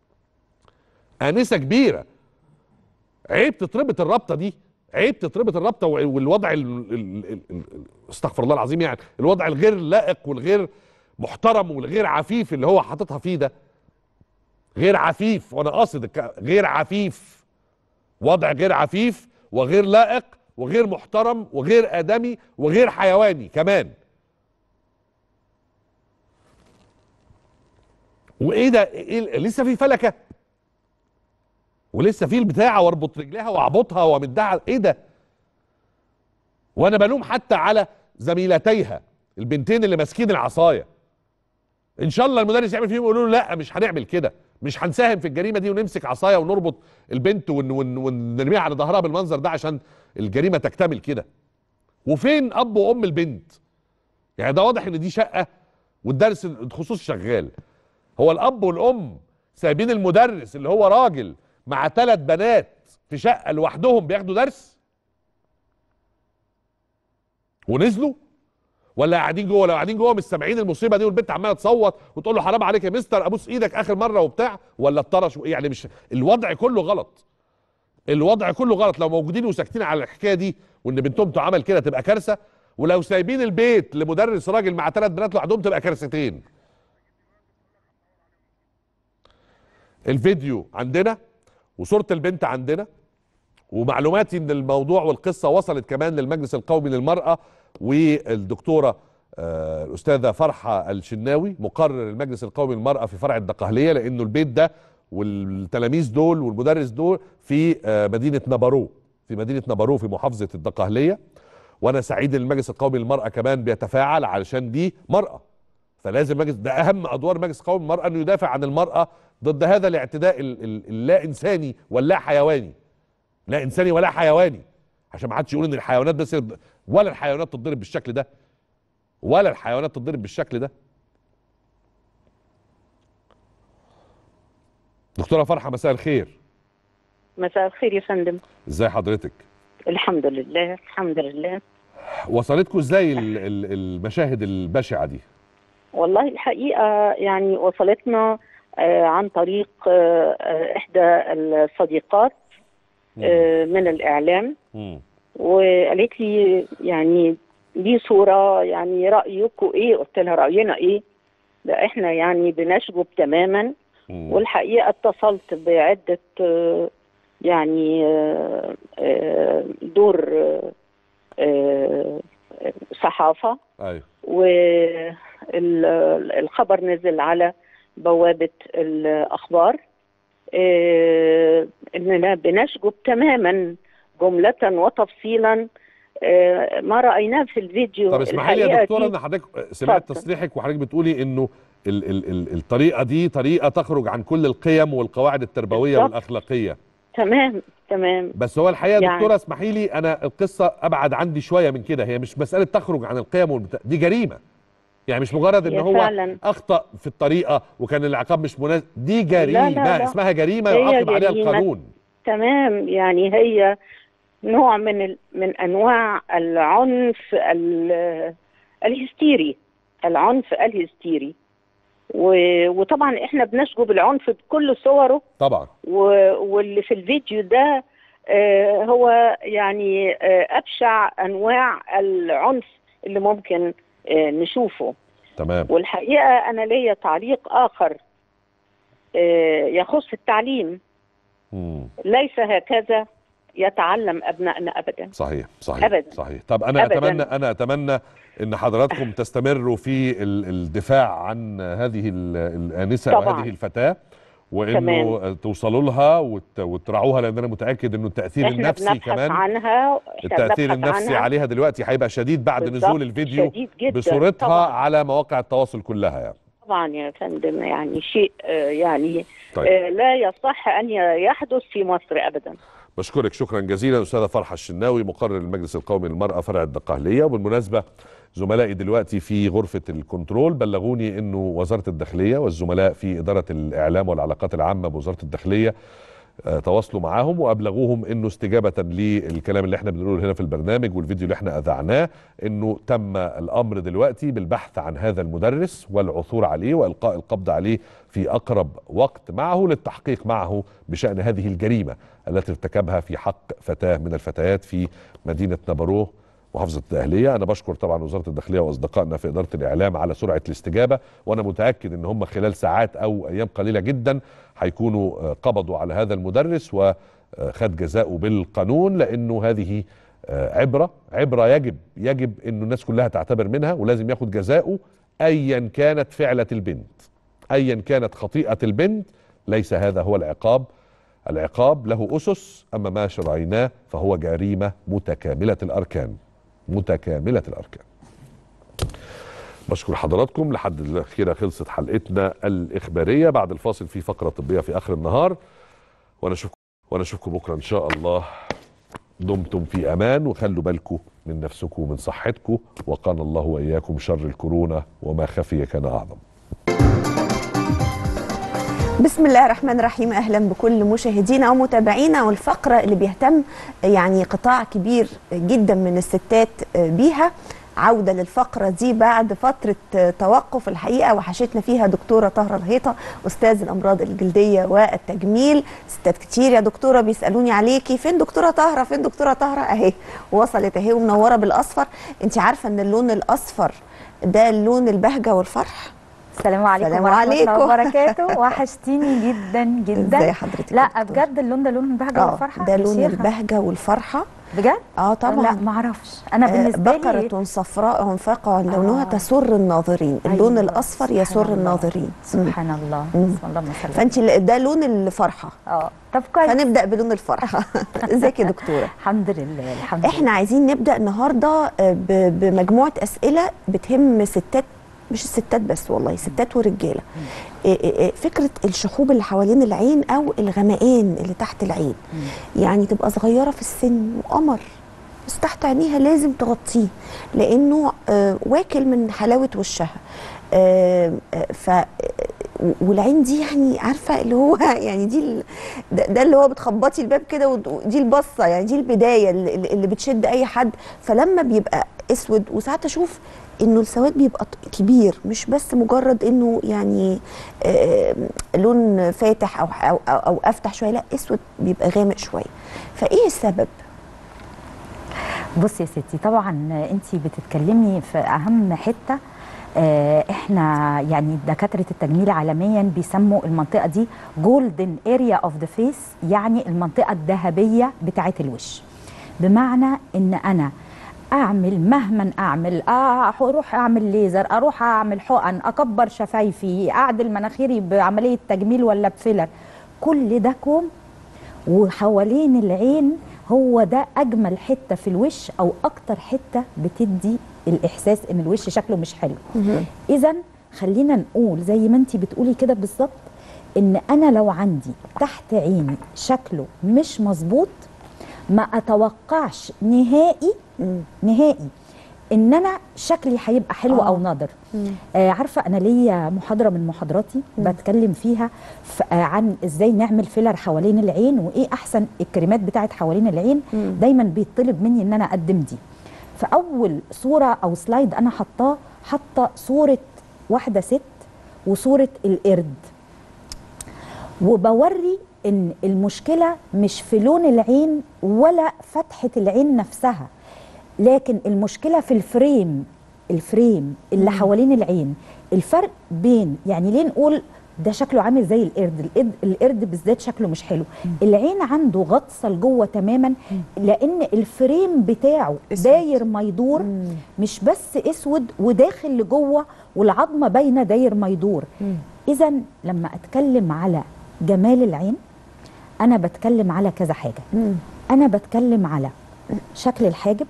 انسه كبيره عيب تتربط الرابطه دي عيب تتربط الرابطه و- والوضع ال ال ال ال ال استغفر الله العظيم يعني الوضع الغير لائق والغير محترم والغير عفيف اللي هو حاططها فيه ده غير عفيف وانا قاصد الك- غير عفيف وضع غير عفيف وغير لائق وغير محترم وغير ادمي وغير حيواني كمان وايه ده إيه لسه في فلكه ولسه في البتاعه واربط رجليها واعبطها وامدها ايه ده وانا بلوم حتى على زميلتيها البنتين اللي ماسكين العصايه ان شاء الله المدرس يعمل فيهم يقولوا له لا مش هنعمل كده مش هنساهم في الجريمه دي ونمسك عصايه ونربط البنت ون- ون- ونرميها على ظهرها بالمنظر ده عشان الجريمه تكتمل كده وفين اب وام البنت يعني ده واضح ان دي شقه والدرس الخصوصي شغال هو الاب والام سايبين المدرس اللي هو راجل مع ثلاث بنات في شقه لوحدهم بياخدوا درس ونزلوا ولا قاعدين جوه لو قاعدين جوه مش سامعين المصيبه دي والبنت عماله تصوت وتقول له حرام عليك يا مستر ابوس ايدك اخر مره وبتاع ولا اتطرش يعني مش الوضع كله غلط الوضع كله غلط لو موجودين وساكتين على الحكايه دي وان بنتهم تعمل كده تبقى كارثه ولو سايبين البيت لمدرس راجل مع ثلاث بنات لوحدهم تبقى كارثتين الفيديو عندنا وصوره البنت عندنا ومعلوماتي ان الموضوع والقصه وصلت كمان للمجلس القومي للمراه والدكتوره آه، الاستاذه فرحه الشناوي مقرر المجلس القومي للمراه في فرع الدقهليه لانه البيت ده والتلاميذ دول والمدرس دول في آه، مدينه نبارو في مدينه نبارو في محافظه الدقهليه وانا سعيد ان المجلس القومي للمراه كمان بيتفاعل علشان دي مراه فلازم مجلس ده اهم ادوار المجلس القومي للمراه انه يدافع عن المراه ضد هذا الاعتداء ال- ال- اللا انساني واللا حيواني لا انساني ولا حيواني عشان ما حدش يقول ان الحيوانات بس ولا الحيوانات تتضرب بالشكل ده ولا الحيوانات تتضرب بالشكل ده دكتوره فرحه مساء الخير مساء الخير يا فندم ازاي حضرتك الحمد لله الحمد لله وصلتكم ازاي ال- ال- المشاهد البشعه دي والله الحقيقة يعني وصلتنا آه، عن طريق آه، آه، إحدى الصديقات آه، من الإعلام مم. وقالت لي يعني دي صورة يعني رأيكم إيه قلت لها رأينا إيه ده احنا يعني بنشجب تماما والحقيقه اتصلت بعده آه، يعني آه، آه، دور آه، آه، صحافه ايوه والخبر نزل على بوابه الاخبار آه، اننا بنشجب تماما جمله وتفصيلا آه، ما رايناه في الفيديو طب اسمحي لي يا الحقيقة دكتوره دي- ان حضرتك سمعت اتفضل. تصريحك وحضرتك بتقولي انه ال ال ال الطريقه دي طريقه تخرج عن كل القيم والقواعد التربويه بالظبط. والاخلاقيه تمام تمام بس هو الحقيقه يا يعني- دكتوره اسمحي لي انا القصه ابعد عندي شويه من كده هي مش مساله تخرج عن القيم والبتاع دي جريمه يعني مش مجرد ان هي هو فعلاً. اخطا في الطريقه وكان العقاب مش مناسب دي جريمه لا. اسمها جريمه هي يعاقب عليها جريمة. القانون تمام يعني هي نوع من ال... من انواع العنف ال... الهستيري العنف الهستيري و... وطبعا احنا بنشجب العنف بكل صوره طبعا و... واللي في الفيديو ده آه هو يعني آه ابشع انواع العنف اللي ممكن آه نشوفه تمام والحقيقه انا ليا تعليق اخر آه يخص التعليم مم. ليس هكذا يتعلم ابنائنا ابدا صحيح صحيح أبداً. صحيح طب انا أبداً. اتمنى انا اتمنى ان حضراتكم تستمروا في ال- الدفاع عن هذه ال- الانسه طبعاً. وهذه الفتاه وانه تمام. توصلوا لها وت- وتراعوها لان انا متاكد انه التاثير احنا النفسي بنبحث كمان عنها إحنا التاثير بنبحث النفسي عنها. عليها دلوقتي هيبقى شديد بعد بالظبط، نزول الفيديو شديد جداً، بصورتها طبعاً. على مواقع التواصل كلها يعني طبعا يا فندم يعني شيء آه، يعني طيب. آه، لا يصح ان ي- يحدث في مصر ابدا بشكرك شكرا جزيلا استاذه فرحه الشناوي مقرر المجلس القومي للمراه فرع الدقهليه وبالمناسبه زملائي دلوقتي في غرفه الكنترول بلغوني انه وزاره الداخليه والزملاء في اداره الاعلام والعلاقات العامه بوزاره الداخليه آه، تواصلوا معاهم وابلغوهم انه استجابه للكلام اللي احنا بنقوله هنا في البرنامج والفيديو اللي احنا اذعناه انه تم الامر دلوقتي بالبحث عن هذا المدرس والعثور عليه والقاء القبض عليه في اقرب وقت معه للتحقيق معه بشان هذه الجريمه التي ارتكبها في حق فتاه من الفتيات في مدينه نبروه محافظه الدقهليه انا بشكر طبعا وزاره الداخليه واصدقائنا في اداره الاعلام على سرعه الاستجابه وانا متاكد ان هم خلال ساعات او ايام قليله جدا هيكونوا آه، قبضوا على هذا المدرس وخد جزاؤه بالقانون لانه هذه آه، عبره عبره يجب يجب انه الناس كلها تعتبر منها ولازم ياخد جزاؤه ايا كانت فعله البنت ايا كانت خطيئه البنت ليس هذا هو العقاب العقاب له اسس اما ما شرعناه فهو جريمه متكامله الاركان متكامله الاركان بشكر حضراتكم لحد الاخيره خلصت حلقتنا الاخباريه بعد الفاصل في فقره طبيه في اخر النهار وانا اشوفكم وانا اشوفكم بكره ان شاء الله دمتم في امان وخلوا بالكم من نفسكم ومن صحتكم وقانا الله واياكم شر الكورونا وما خفي كان اعظم بسم الله الرحمن الرحيم اهلا بكل مشاهدينا ومتابعينا والفقره اللي بيهتم يعني قطاع كبير جدا من الستات بيها عودة للفقرة دي بعد فترة توقف الحقيقة وحشتنا فيها دكتورة طهرة الهيطة أستاذ الأمراض الجلدية والتجميل ستات كتير يا دكتورة بيسألوني عليكي فين دكتورة طهرة فين دكتورة طهرة أهي وصلت أهي ومنورة بالأصفر أنت عارفة أن اللون الأصفر ده اللون البهجة والفرح السلام عليكم السلام ورحمة عليكم. الله وبركاته وحشتيني جدا جدا ازاي حضرتك لا بجد اللون ده لون البهجة اه والفرحة ده يا لون شيخة. البهجة والفرحة بجد؟ اه طبعا لا ما اعرفش انا آه، بالنسبة لي بقرة صفراء فاقع لونها آه. تسر الناظرين اللون أيوة، الأصفر سبحان يسر الله. الناظرين سبحان الله مم. بسم الله ما شاء الله فانت ال- ده لون الفرحة اه طب كويس فنبدأ بلون الفرحة ازيك يا دكتورة الحمد لله الحمد لله احنا عايزين نبدأ النهاردة آه، ب- بمجموعة أسئلة بتهم ستات مش الستات بس والله ستات ورجالة إيه إيه إيه فكرة الشحوب اللي حوالين العين أو الغمقان اللي تحت العين يعني تبقى صغيرة في السن وقمر بس تحت عينيها لازم تغطيه لأنه آه، واكل من حلاوة وشها آه، آه، ف آه، والعين دي يعني عارفه اللي هو يعني دي ال- ده, ده اللي هو بتخبطي الباب كده ودي البصه يعني دي البدايه اللي, اللي بتشد اي حد فلما بيبقى اسود وساعات اشوف انه السواد بيبقى ط- كبير مش بس مجرد انه يعني آه، لون فاتح او او او, أو افتح شويه لا اسود بيبقى غامق شويه فايه السبب بصي يا ستي طبعا انت بتتكلمي في اهم حته آه، احنا يعني دكاتره التجميل عالميا بيسموا المنطقه دي جولدن اريا اوف ذا فيس يعني المنطقه الذهبيه بتاعه الوش بمعنى ان انا اعمل مهما اعمل آه، اروح اعمل ليزر اروح اعمل حقن اكبر شفايفي اعدل مناخيري بعمليه تجميل ولا بفيلر كل ده كوم وحوالين العين هو ده اجمل حته في الوش او اكتر حته بتدي الاحساس ان الوش شكله مش حلو اذا خلينا نقول زي ما انت بتقولي كده بالظبط ان انا لو عندي تحت عيني شكله مش مظبوط ما اتوقعش نهائي نهائي ان انا شكلي هيبقى حلو آه. او ناضر آه عارفه انا ليا محاضره من محاضراتي بتكلم فيها ف- آه عن ازاي نعمل فيلر حوالين العين وايه احسن الكريمات بتاعت حوالين العين دايما بيطلب مني ان انا اقدم دي فاول صوره او سلايد انا حطاه حاطه صوره واحده ست وصوره القرد وبوري ان المشكله مش في لون العين ولا فتحه العين نفسها لكن المشكله في الفريم الفريم اللي حوالين العين الفرق بين يعني ليه نقول ده شكله عامل زي القرد القرد, القرد بالذات شكله مش حلو العين عنده غطسه لجوه تماما لان الفريم بتاعه داير ما يدور مش بس اسود وداخل لجوه والعظمه باينه داير ما يدور اذا لما اتكلم على جمال العين انا بتكلم على كذا حاجه انا بتكلم على شكل الحاجب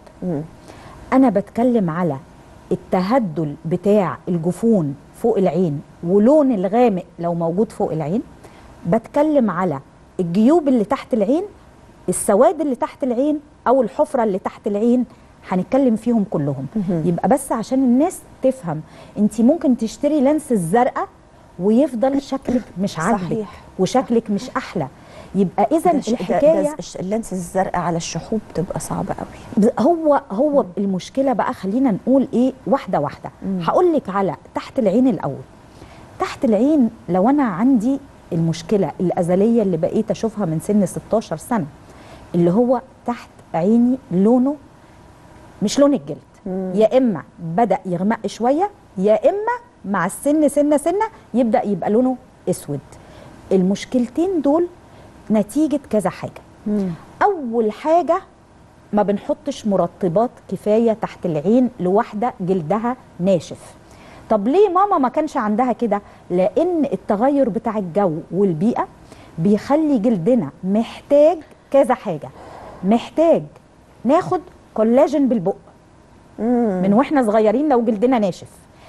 انا بتكلم على التهدل بتاع الجفون فوق العين ولون الغامق لو موجود فوق العين بتكلم على الجيوب اللي تحت العين السواد اللي تحت العين او الحفره اللي تحت العين هنتكلم فيهم كلهم يبقى بس عشان الناس تفهم انت ممكن تشتري لانس الزرقاء ويفضل شكلك مش عاجبك صحيح. وشكلك مش احلى يبقى اذا ده ش- ده- الحكايه ده ش- اللانس الزرقاء على الشحوب بتبقى صعبه قوي ب- هو هو المشكله بقى خلينا نقول ايه واحده واحده هقول لك على تحت العين الاول تحت العين لو انا عندي المشكله الازليه اللي بقيت اشوفها من سن 16 سنه اللي هو تحت عيني لونه مش لون الجلد يا اما بدا يغمق شويه يا اما مع السن سنه سنه يبدا يبقى لونه اسود المشكلتين دول نتيجه كذا حاجه اول حاجه ما بنحطش مرطبات كفايه تحت العين لواحده جلدها ناشف طب ليه ماما ما كانش عندها كده لان التغير بتاع الجو والبيئه بيخلي جلدنا محتاج كذا حاجه محتاج ناخد كولاجين بالبق من واحنا صغيرين لو جلدنا ناشف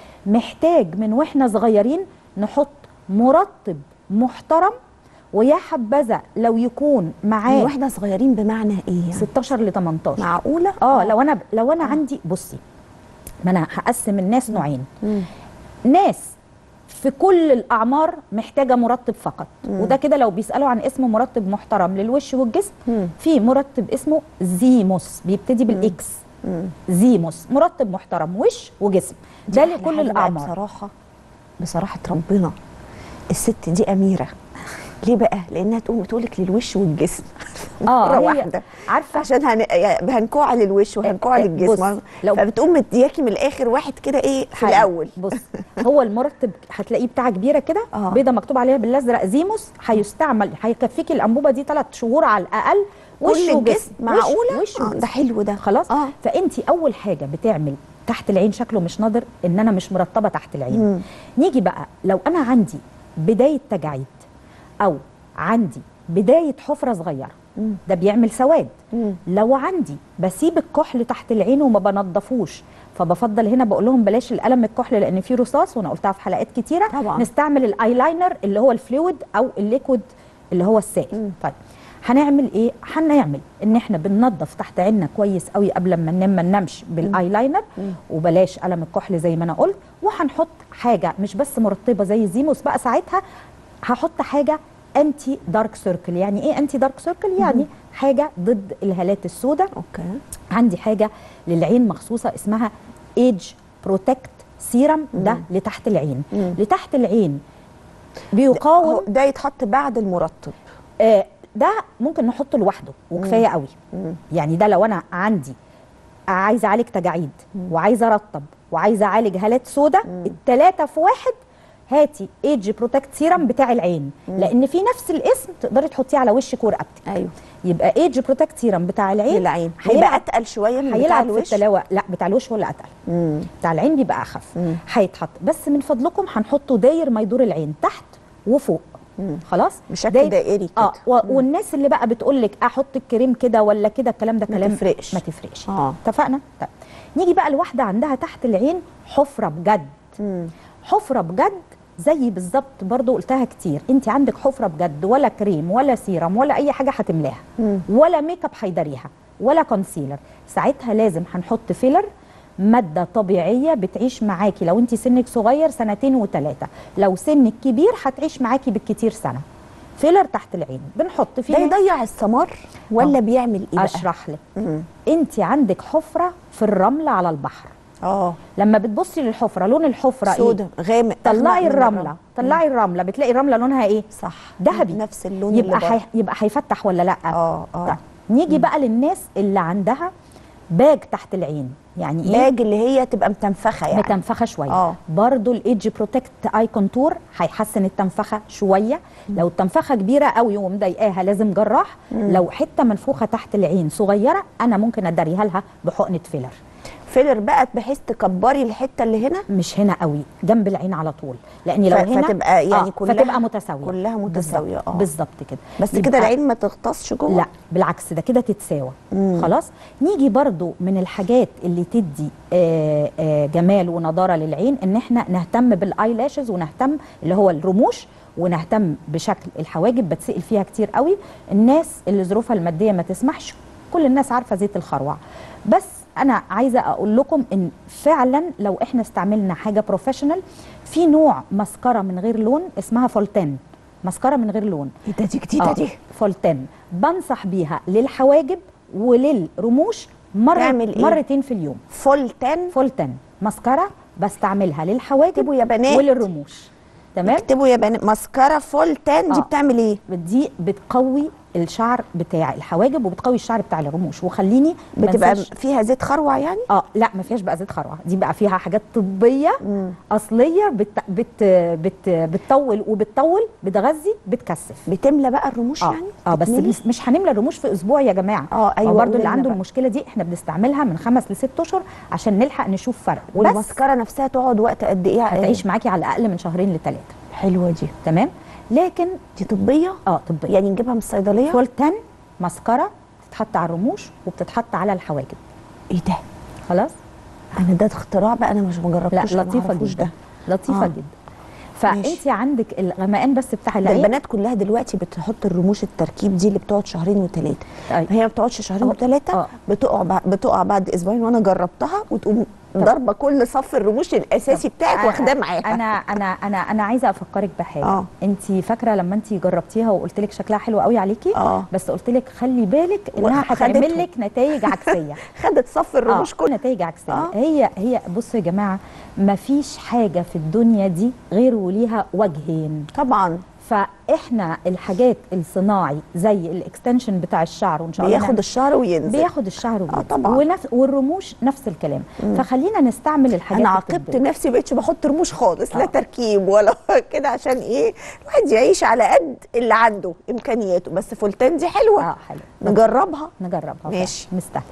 محتاج من واحنا صغيرين نحط مرطب محترم ويا حبذا لو يكون معاه من واحنا صغيرين بمعنى ايه 16 ل 18 معقوله اه لو انا لو انا عندي بصي ما انا هقسم الناس نوعين ناس في كل الاعمار محتاجه مرطب فقط وده كده لو بيسالوا عن اسم مرطب محترم للوش والجسم في مرطب اسمه زيموس بيبتدي بالاكس زيموس مرطب محترم وش وجسم ده دي لكل حاجة بقى الاعمار بصراحه بصراحه ربنا الست دي اميره ليه بقى لانها تقوم تقولك للوش والجسم اه مره هي واحده عارفه عشان هن... يعني هنكوع للوش وهنكوع إيه، للجسم بص، لو- فبتقوم مدياكي من الاخر واحد كده ايه في حاجة. الاول بص هو المرطب هتلاقيه بتاعه كبيره كده آه. بيضه مكتوب عليها بالازرق زيموس هيستعمل هيكفيكي الانبوبه دي ثلاث شهور على الاقل وش كل وجسم الجسم معقوله وش, وش آه، وجسم. ده حلو ده خلاص اه فانت اول حاجه بتعمل تحت العين شكله مش ناضر ان انا مش مرطبه تحت العين مم. نيجي بقى لو انا عندي بدايه تجاعيد او عندي بدايه حفره صغيره مم. ده بيعمل سواد مم. لو عندي بسيب الكحل تحت العين وما بنضفوش فبفضل هنا بقول لهم بلاش القلم الكحل لان فيه رصاص وانا قلتها في حلقات كتيره طبعا. نستعمل الايلاينر اللي هو الفلويد او الليكويد اللي هو السائل طيب هنعمل ايه هنعمل ان احنا بننظف تحت عيننا كويس قوي قبل ما ننام ما ننامش بالايلاينر وبلاش قلم الكحل زي ما انا قلت وهنحط حاجه مش بس مرطبه زي الزيموس بقى ساعتها هحط حاجه انتي دارك سيركل يعني ايه انتي دارك سيركل يعني حاجه ضد الهالات السوداء اوكي عندي حاجه للعين مخصوصه اسمها ايج بروتكت سيرم ده لتحت العين مم. لتحت العين بيقاوم هو ده يتحط بعد المرطب آه ده ممكن نحطه لوحده وكفايه قوي مم. يعني ده لو انا عندي عايزه اعالج تجاعيد وعايزه ارطب وعايزه اعالج هالات سوداء الثلاثه في واحد هاتي ايدج بروتكت سيرم بتاع العين لان في نفس الاسم تقدري تحطيه على وشك ورقبتك ايوه يبقى ايدج بروتكت سيرم بتاع العين للعين هيبقى اتقل شويه من بتاع هيلعب في الوش التلاوه لا بتاع الوش هو اللي اتقل مم. بتاع العين بيبقى اخف هيتحط بس من فضلكم هنحطه داير ما يدور العين تحت وفوق خلاص بشكل دائري كده. اه و... والناس اللي بقى بتقول لك احط الكريم كده ولا كده الكلام ده ما كلام تفرقش. ما تفرقش اه اتفقنا طيب نيجي بقى لواحده عندها تحت العين حفره بجد حفره بجد زي بالظبط برضو قلتها كتير انت عندك حفره بجد ولا كريم ولا سيرم ولا اي حاجه هتملاها ولا ميك اب هيداريها ولا كونسيلر ساعتها لازم هنحط فيلر ماده طبيعيه بتعيش معاكي لو انت سنك صغير سنتين وثلاثه لو سنك كبير هتعيش معاكي بالكتير سنه فيلر تحت العين بنحط فيه ده يضيع السمار ولا بيعمل ايه بقى؟ اشرح لك انت عندك حفره في الرمل على البحر اه لما بتبصي للحفره لون الحفره سودا ايه غامق طلعي أغمق من الرمله الرمل. طلعي الرمله بتلاقي الرمله لونها ايه صح ذهبي نفس اللون يبقى اللي حي... بره. يبقى هيفتح ولا لا اه اه طيب نيجي بقى للناس اللي عندها باج تحت العين يعني ايه باج اللي هي تبقى متنفخه يعني متنفخه شويه آه. برضو الايدج بروتكت اي كونتور هيحسن التنفخه شويه لو التنفخه كبيره قوي ومضايقاها لازم جراح مم. لو حته منفوخه تحت العين صغيره انا ممكن اداريها لها بحقنه فيلر فيلر بقى بحيث تكبري الحته اللي هنا مش هنا قوي جنب العين على طول لان لو ف- هنا فتبقى يعني كلها- فتبقى متساويه كلها متساوية، بالظبط- آه. بالظبط كده بس يبقى- كده العين ما تغطسش جوه لا بالعكس ده كده تتساوى مم. خلاص نيجي برضو من الحاجات اللي تدي آه آه جمال ونضاره للعين ان احنا نهتم بالاي لاشز ونهتم اللي هو الرموش ونهتم بشكل الحواجب بتسال فيها كتير قوي الناس اللي ظروفها الماديه ما تسمحش كل الناس عارفه زيت الخروع بس انا عايزه اقول لكم ان فعلا لو احنا استعملنا حاجه بروفيشنال في نوع مسكره من غير لون اسمها فولتان مسكره من غير لون ايه ده دي جديده دي فولتان بنصح بيها للحواجب وللرموش مرة تعمل إيه؟ مرتين في اليوم فولتان فولتان مسكره بستعملها للحواجب اكتبوا يا بنات وللرموش تمام اكتبوا يا بنات مسكره فولتان دي آه. بتعمل ايه دي بتقوي الشعر بتاع الحواجب وبتقوي الشعر بتاع الرموش وخليني ما بتبقى انساش- فيها زيت خروع يعني اه لا ما فيهاش بقى زيت خروع دي بقى فيها حاجات طبيه اصليه بت بت بت بتطول وبتطول بتغذي بتكثف بتملى بقى الرموش اه يعني اه بس تتملي؟ مش, مش هنملى الرموش في اسبوع يا جماعه اه ايوه برضو قولي اللي لنا عنده بقى. المشكله دي احنا بنستعملها من خمس لست اشهر عشان نلحق نشوف فرق بس والمسكره نفسها تقعد وقت قد ايه هتعيش معاكي على الاقل من شهرين لثلاثه حلوه دي تمام لكن دي طبيه اه طبيه يعني نجيبها من الصيدليه فولتان مسكره بتتحط على الرموش وبتتحط على الحواجب ايه ده خلاص انا ده اختراع بقى انا مش لا مجربتوش ما لطيفه أعرفوش جدا ده لطيفه آه. جدا فانت عندك الغمقان بس بتاع ده العين البنات كلها دلوقتي بتحط الرموش التركيب دي اللي بتقعد شهرين وثلاثه أيوة. هي ما بتقعدش شهرين آه. وثلاثه آه. بتقع بع- بتقع بعد اسبوعين وانا جربتها وتقوم ضربه كل صف الرموش الاساسي بتاعك واخداه معاها انا انا انا انا عايزه افكرك بحاجه آه. انت فاكره لما انت جربتيها وقلت لك شكلها حلو قوي عليكي آه. بس قلت لك خلي بالك انها وخدته. هتعمل لك نتائج عكسيه خدت صف الرموش آه. كله نتائج عكسيه آه. هي هي بصوا يا جماعه ما فيش حاجه في الدنيا دي غير وليها وجهين طبعا فاحنا الحاجات الصناعي زي الاكستنشن بتاع الشعر وان شاء الله بياخد نعمل- الشعر وينزل بياخد الشعر وينزل. طبعا. ونفس والرموش نفس الكلام مم. فخلينا نستعمل الحاجات انا عاقبت الطبية. نفسي بقتش بحط رموش خالص لا آه. تركيب ولا كده عشان ايه الواحد يعيش على قد اللي عنده امكانياته بس فولتان دي حلوه اه حلو نجربها نجربها ماشي. مستاهل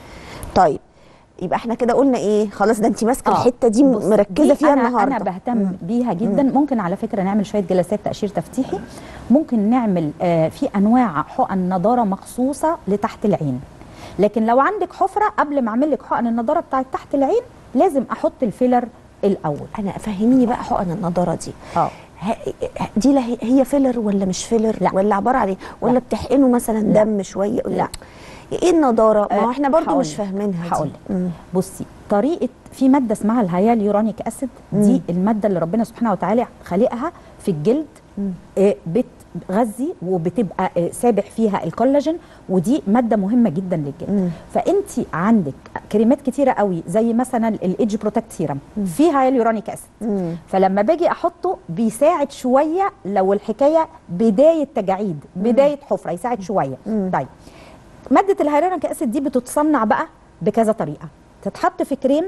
طيب يبقى احنا كده قلنا ايه خلاص ده انت ماسكه آه، الحته دي بص، مركزه دي فيها أنا النهارده انا بهتم بيها جدا ممكن على فكره نعمل شويه جلسات تقشير تفتيحي ممكن نعمل آه في انواع حقن نضاره مخصوصه لتحت العين لكن لو عندك حفره قبل ما اعمل لك حقن النضاره بتاعت تحت العين لازم احط الفيلر الاول انا فهميني بقى حقن النضاره دي اه ه- دي لا هي- هي فيلر ولا مش فيلر لا. ولا عباره عن ايه ولا بتحقنه مثلا لا. دم شويه لا. ايه النضاره ما هو آه، احنا برضو هقول مش لك. فاهمينها دي. هقول لك. مم. بصي طريقه في ماده اسمها الهياليورونيك اسيد دي الماده اللي ربنا سبحانه وتعالى خالقها في الجلد آه، بتغذي وبتبقى آه، سابح فيها الكولاجين ودي ماده مهمه جدا للجلد فانت عندك كريمات كتيره قوي زي مثلا الايدج بروتكت سيرم فيها هياليورونيك اسيد مم. فلما باجي احطه بيساعد شويه لو الحكايه بدايه تجاعيد بدايه حفره يساعد شويه طيب ماده الهيالورونيك اسيد دي بتتصنع بقى بكذا طريقه تتحط في كريم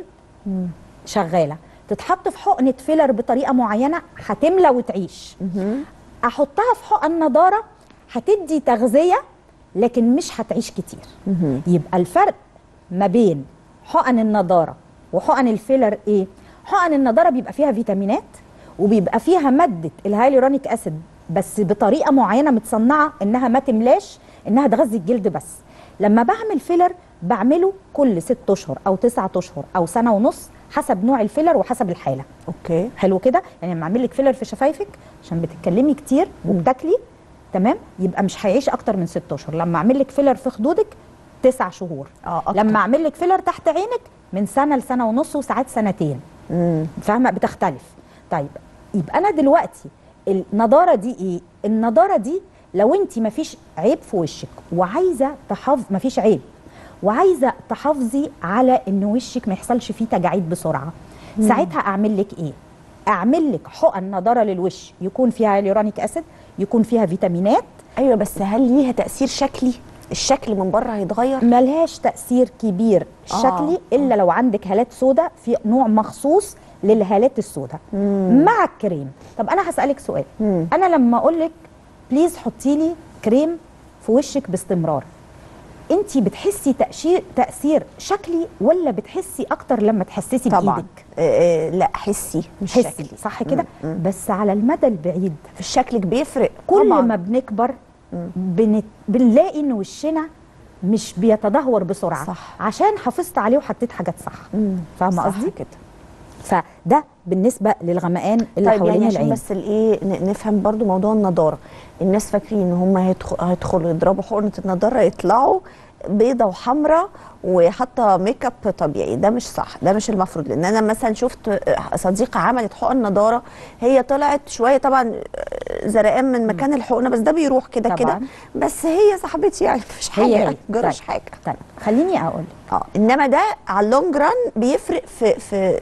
شغاله تتحط في حقنه فيلر بطريقه معينه هتملى وتعيش احطها في حقن نضاره هتدي تغذيه لكن مش هتعيش كتير يبقى الفرق ما بين حقن النضاره وحقن الفيلر ايه حقن النضاره بيبقى فيها فيتامينات وبيبقى فيها ماده الهايلورونيك اسيد بس بطريقه معينه متصنعه انها ما تملاش انها تغذي الجلد بس لما بعمل فيلر بعمله كل ست اشهر او تسعة اشهر او سنه ونص حسب نوع الفيلر وحسب الحاله اوكي حلو كده يعني لما اعمل لك فيلر في شفايفك عشان بتتكلمي كتير وبتاكلي تمام يبقى مش هيعيش اكتر من ست اشهر لما اعمل لك فيلر في خدودك تسع شهور اه أكتر. لما اعمل لك فيلر تحت عينك من سنه لسنه ونص وساعات سنتين مم. فاهمه بتختلف طيب يبقى انا دلوقتي النضاره دي ايه النضاره دي لو انت مفيش عيب في وشك وعايزه تحافظ مفيش عيب وعايزه تحافظي على ان وشك ما يحصلش فيه تجاعيد بسرعه مم. ساعتها اعمل لك ايه اعمل لك حقن نضاره للوش يكون فيها هيالورونيك اسيد يكون فيها فيتامينات ايوه بس هل ليها تاثير شكلي الشكل من بره هيتغير ملهاش تاثير كبير شكلي آه. الا لو عندك هالات سوداء في نوع مخصوص للهالات السوداء مع الكريم طب انا هسالك سؤال مم. انا لما اقول لك بليز حطي لي كريم في وشك باستمرار انت بتحسي تأشير تاثير شكلي ولا بتحسي اكتر لما تحسسي طبعا بايدك آه لا حسي مش حسي شكلي صح كده مم. مم. بس على المدى البعيد في شكلك بيفرق كل طبعاً. ما بنكبر بنت... بنلاقي ان وشنا مش بيتدهور بسرعه صح. عشان حافظت عليه وحطيت حاجات صح فاهمه صح قصدي كده فده بالنسبه للغمقان اللي طيب حوالين يعني عشان العين بس الايه ن- نفهم برضو موضوع النضاره الناس فاكرين ان هم هيدخل هيدخلوا يضربوا حقنه النضاره يطلعوا بيضه وحمراء وحاطه ميك اب طبيعي ده مش صح ده مش المفروض لان انا مثلا شفت صديقه عملت حقن نضاره هي طلعت شويه طبعا زرقان من مكان الحقنه بس ده بيروح كده طبعاً. كده بس هي صاحبتي يعني مش حاجه هي يعني هي. جرش طيب. حاجه طيب خليني اقول اه انما ده على اللونج ران بيفرق في في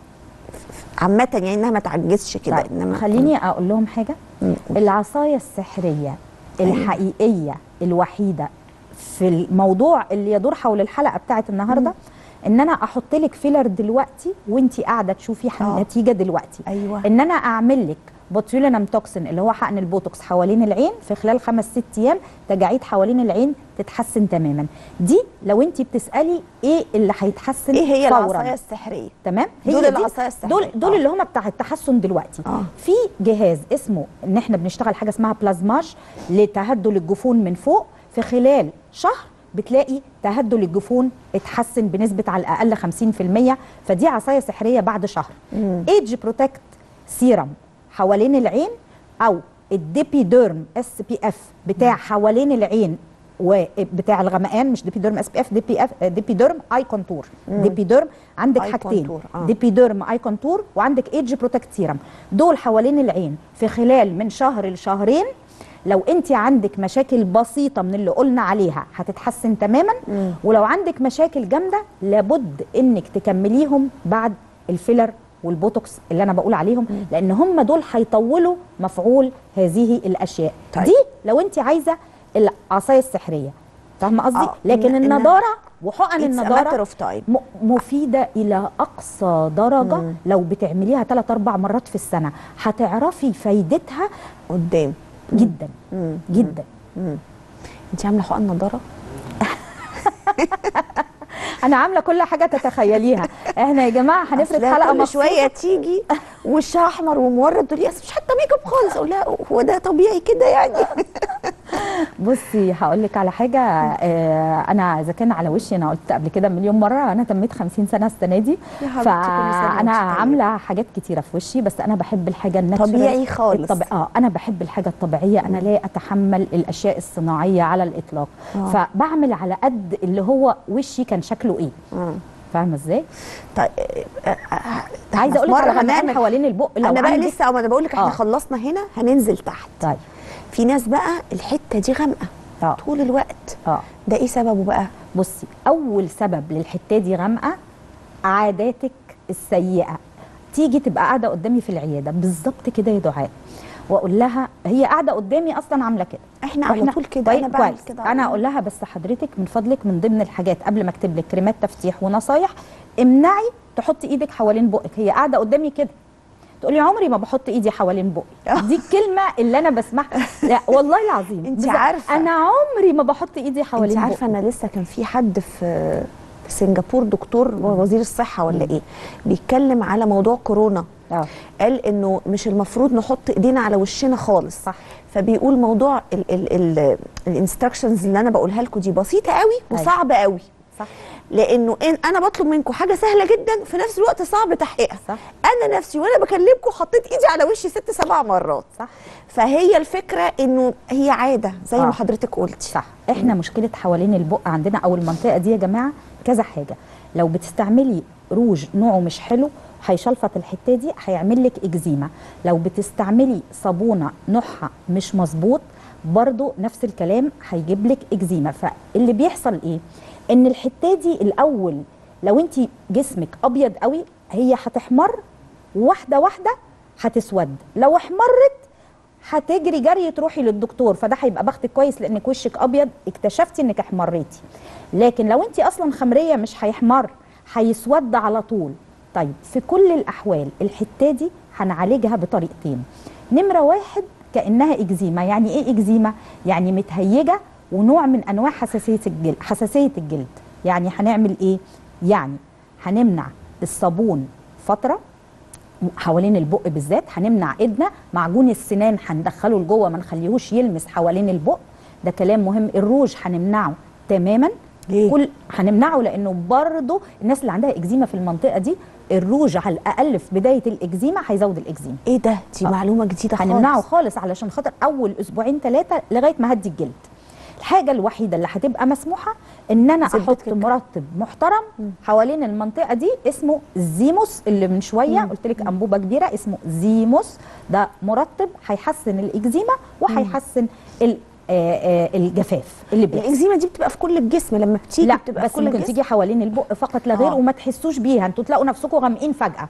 في- عامه يعني انها ما تعجزش كده طيب انما خليني اقول لهم حاجه العصايه السحريه الحقيقيه الوحيده في الموضوع اللي يدور حول الحلقه بتاعت النهارده ان انا احط لك فيلر دلوقتي وانت قاعده تشوفي آه. نتيجه دلوقتي ايوه ان انا اعمل لك بوتيولينم توكسين اللي هو حقن البوتوكس حوالين العين في خلال خمس ست ايام تجاعيد حوالين العين تتحسن تماما دي لو انت بتسالي ايه اللي هيتحسن ايه هي فورا العصايه السحريه تمام دول دي- العصايه السحريه دول دول آه. اللي هم بتاع التحسن دلوقتي آه. في جهاز اسمه ان احنا بنشتغل حاجه اسمها بلازماش لتهدل الجفون من فوق في خلال شهر بتلاقي تهدل الجفون اتحسن بنسبه على الاقل 50% فدي عصايه سحريه بعد شهر ايدج بروتكت سيرم حوالين العين او الديبي ديرم اس بي اف بتاع حوالين العين وبتاع الغمقان مش ديبي ديرم اس بي اف ديبي اف ديبي ديرم اي كونتور مم. ديبي ديرم عندك آي حاجتين كونتور، آه. ديبي ديرم اي كونتور وعندك ايدج بروتكت سيرم دول حوالين العين في خلال من شهر لشهرين لو انت عندك مشاكل بسيطه من اللي قلنا عليها هتتحسن تماما ولو عندك مشاكل جامده لابد انك تكمليهم بعد الفيلر والبوتوكس اللي انا بقول عليهم لان هم دول هيطولوا مفعول هذه الاشياء طيب. دي لو انت عايزه العصايه السحريه فاهمه قصدي آه، لكن إن- إن- النضاره وحقن It's a النضاره matter of time. م- مفيده الى اقصى درجه مم. لو بتعمليها ثلاث اربع مرات في السنه هتعرفي فايدتها قدام جدا مم. جدا مم. انت عامله حقن نضاره انا عامله كل حاجه تتخيليها احنا يا جماعه هنفرد أصلها حلقه كل مخصوصه شويه تيجي وشها احمر ومورد تقول لي أصل مش حاطه ميك اب خالص اقول لها هو ده طبيعي كده يعني بصي هقول لك على حاجه آه انا اذا كان على وشي انا قلت قبل كده مليون مره انا تميت 50 سنه السنه دي يا حبيبتي، كل سنة فانا وأنت طيبة. عامله حاجات كتيره في وشي بس انا بحب الحاجه الناتشورال طبيعي خالص. الطب... اه انا بحب الحاجه الطبيعيه انا لا اتحمل الاشياء الصناعيه على الاطلاق آه. فبعمل على قد اللي هو وشي كان شكله ايه مم. فاهمه ازاي طيب عايزه اقول لك على غمقان حوالين البق لو انا بقى عندك- لسه ما انا بقول لك احنا آه. خلصنا هنا هننزل تحت طيب في ناس بقى الحته دي غامقه اه طول الوقت اه ده ايه سببه بقى بصي اول سبب للحته دي غامقه عاداتك السيئه تيجي تبقى قاعده قدامي في العياده بالظبط كده يا دعاء واقول لها هي قاعده قدامي اصلا عامله كده احنا على وإحنا- طول كده، كويس- أنا بعمل كويس. كده على انا طول. اقول لها بس حضرتك من فضلك من ضمن الحاجات قبل ما اكتب لك كريمات تفتيح ونصايح امنعي تحطي ايدك حوالين بقك هي قاعده قدامي كده تقولي عمري ما بحط ايدي حوالين بقي دي الكلمه اللي انا بسمعها لا والله العظيم انت بز- عارفة. انا عمري ما بحط ايدي حوالين انت عارفه بقي انا لسه كان في حد في في سنغافور دكتور وزير الصحه ولا ايه بيتكلم على موضوع كورونا اه قال انه مش المفروض نحط ايدينا على وشنا خالص صح فبيقول موضوع الانستراكشنز اللي انا بقولها لكم دي بسيطه قوي وصعبه قوي صح لانه إن انا بطلب منكم حاجه سهله جدا في نفس الوقت صعب تحقيقها صح. انا نفسي وانا بكلمكم حطيت ايدي على وشي ست سبع مرات صح فهي الفكره انه هي عاده زي آه. ما حضرتك قلتي صح احنا مشكله حوالين البق عندنا او المنطقه دي يا جماعه كذا حاجه لو بتستعملي روج نوعه مش حلو هيشلفط الحته دي هيعمل لك اكزيما لو بتستعملي صابونه نوعها مش مظبوط برضو نفس الكلام هيجيب لك اكزيما فاللي بيحصل ايه ان الحته دي الاول لو انت جسمك ابيض قوي هي هتحمر واحده واحده هتسود لو احمرت هتجري جري تروحي للدكتور فده هيبقى بختك كويس لانك وشك ابيض اكتشفتي انك احمريتي لكن لو انت اصلا خمريه مش هيحمر هيسود على طول طيب في كل الاحوال الحته دي هنعالجها بطريقتين نمره واحد كانها اكزيما يعني ايه اكزيما يعني متهيجه ونوع من انواع حساسيه الجلد حساسيه الجلد يعني هنعمل ايه يعني هنمنع الصابون فتره حوالين البق بالذات هنمنع ايدنا معجون السنان هندخله لجوه ما نخليهوش يلمس حوالين البق ده كلام مهم الروج هنمنعه تماما ليه؟ كل هنمنعه لانه برضه الناس اللي عندها اكزيما في المنطقه دي الروج على الاقل في بدايه الاكزيما هيزود الاكزيما ايه ده دي معلومه جديده خالص هنمنعه خالص علشان خاطر اول اسبوعين ثلاثه لغايه ما هدي الجلد الحاجه الوحيده اللي هتبقى مسموحه ان انا زبدة احط مرطب محترم حوالين المنطقه دي اسمه زيموس اللي من شويه قلت لك انبوبه كبيره اسمه زيموس ده مرطب هيحسن الاكزيما وهيحسن ال- آه، آه، الجفاف اللي بيحصل الاكزيما دي بتبقى في كل الجسم لما بتيجي لا بتبقى بس في كل ممكن الجسم تيجي حوالين البق فقط لا غير آه. وما تحسوش بيها انتوا تلاقوا نفسكم غامقين فجاه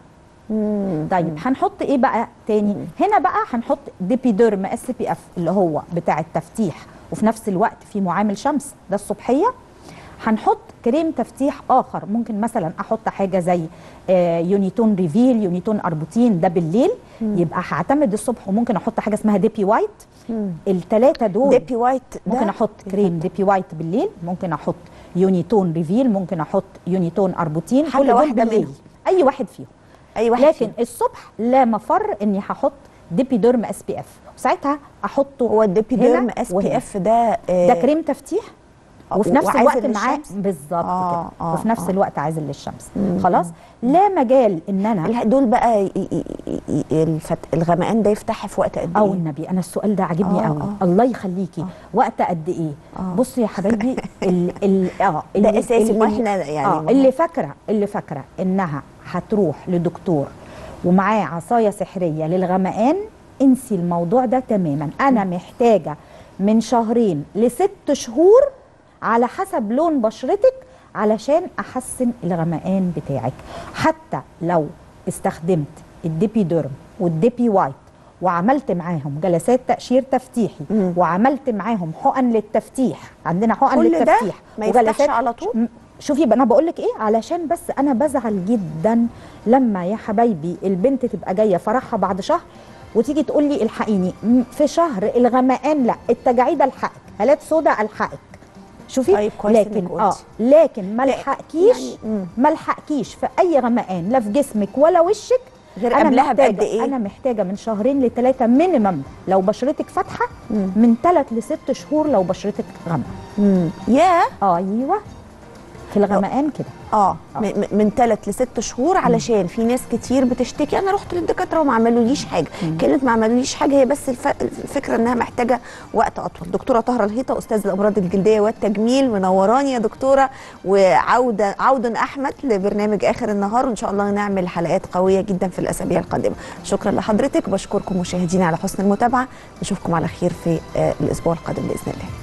طيب هنحط ايه بقى تاني هنا بقى هنحط ديبيديرم اس بي اف اللي هو بتاع التفتيح وفي نفس الوقت في معامل شمس ده الصبحيه هنحط كريم تفتيح اخر ممكن مثلا احط حاجه زي آه، يونيتون ريفيل يونيتون اربوتين ده بالليل مم. يبقى هعتمد الصبح وممكن احط حاجه اسمها ديبي وايت الثلاثه دول ديبي وايت ده ممكن احط كريم ديبي وايت بالليل ممكن احط يونيتون ريفيل ممكن احط يونيتون اربوتين حاجة كل دول واحدة بالليل. منهم. اي واحد فيهم اي واحد لكن فيهم. الصبح لا مفر اني هحط ديبيديرم اس بي اف وساعتها احطه هو الديبيديرم هنا اس وهنا. بي اف ده آه، ده كريم تفتيح آه، وفي نفس وعازل الوقت معاه للشمس؟ بالظبط آه، كده آه، وفي نفس آه. الوقت عازل للشمس مم. خلاص لا مجال ان انا الح- دول بقى ي- ي- ي- ي- الفت... الغمقان ده يفتح في وقت قد او ايه؟ النبي انا السؤال ده عاجبني آه، قوي آه. الله يخليكي وقت قد ايه آه. بصوا يا حبايبي ال ال اه ده اللي- أساسي، اللي- ما إحنا يعني آه ما- اللي فاكره اللي فاكره انها هتروح لدكتور ومعاه عصايه سحريه للغمقان انسي الموضوع ده تماما انا محتاجه من شهرين لست شهور على حسب لون بشرتك علشان احسن الغمقان بتاعك حتى لو استخدمت الديبي ديرم والديبي وايت وعملت معاهم جلسات تقشير تفتيحي وعملت معاهم حقن للتفتيح عندنا حقن كل ده للتفتيح ما يفتحش على طول؟ م- شوفي بقى انا بقول لك ايه علشان بس انا بزعل جدا لما يا حبايبي البنت تبقى جايه فرحها بعد شهر وتيجي تقول لي الحقيني م- في شهر الغمقان لا التجاعيد الحقك هالات سودا الحقك شوفي طيب كويس إنك لكن قلتي. اه لكن ما لحقكيش يعني- مم. ما لحقكيش في اي غمقان لا في جسمك ولا وشك غير أنا قبلها بقد محتاجة- إيه؟ انا محتاجه من شهرين لثلاثه مينيمم لو بشرتك فاتحه من ثلاث لست شهور لو بشرتك غامقه ياه ايوه في الغمقان كده اه م- م- من ثلاث لست شهور علشان في ناس كتير بتشتكي انا رحت للدكاتره وما عملوليش حاجه كلمه ما عملوليش حاجه هي بس الف... الفكره انها محتاجه وقت اطول دكتوره طاهره الهيطه استاذ الامراض الجلديه والتجميل منوراني يا دكتوره وعوده عودا احمد لبرنامج اخر النهار وان شاء الله نعمل حلقات قويه جدا في الاسابيع القادمه شكرا لحضرتك بشكركم مشاهدينا على حسن المتابعه نشوفكم على خير في آه، الاسبوع القادم باذن الله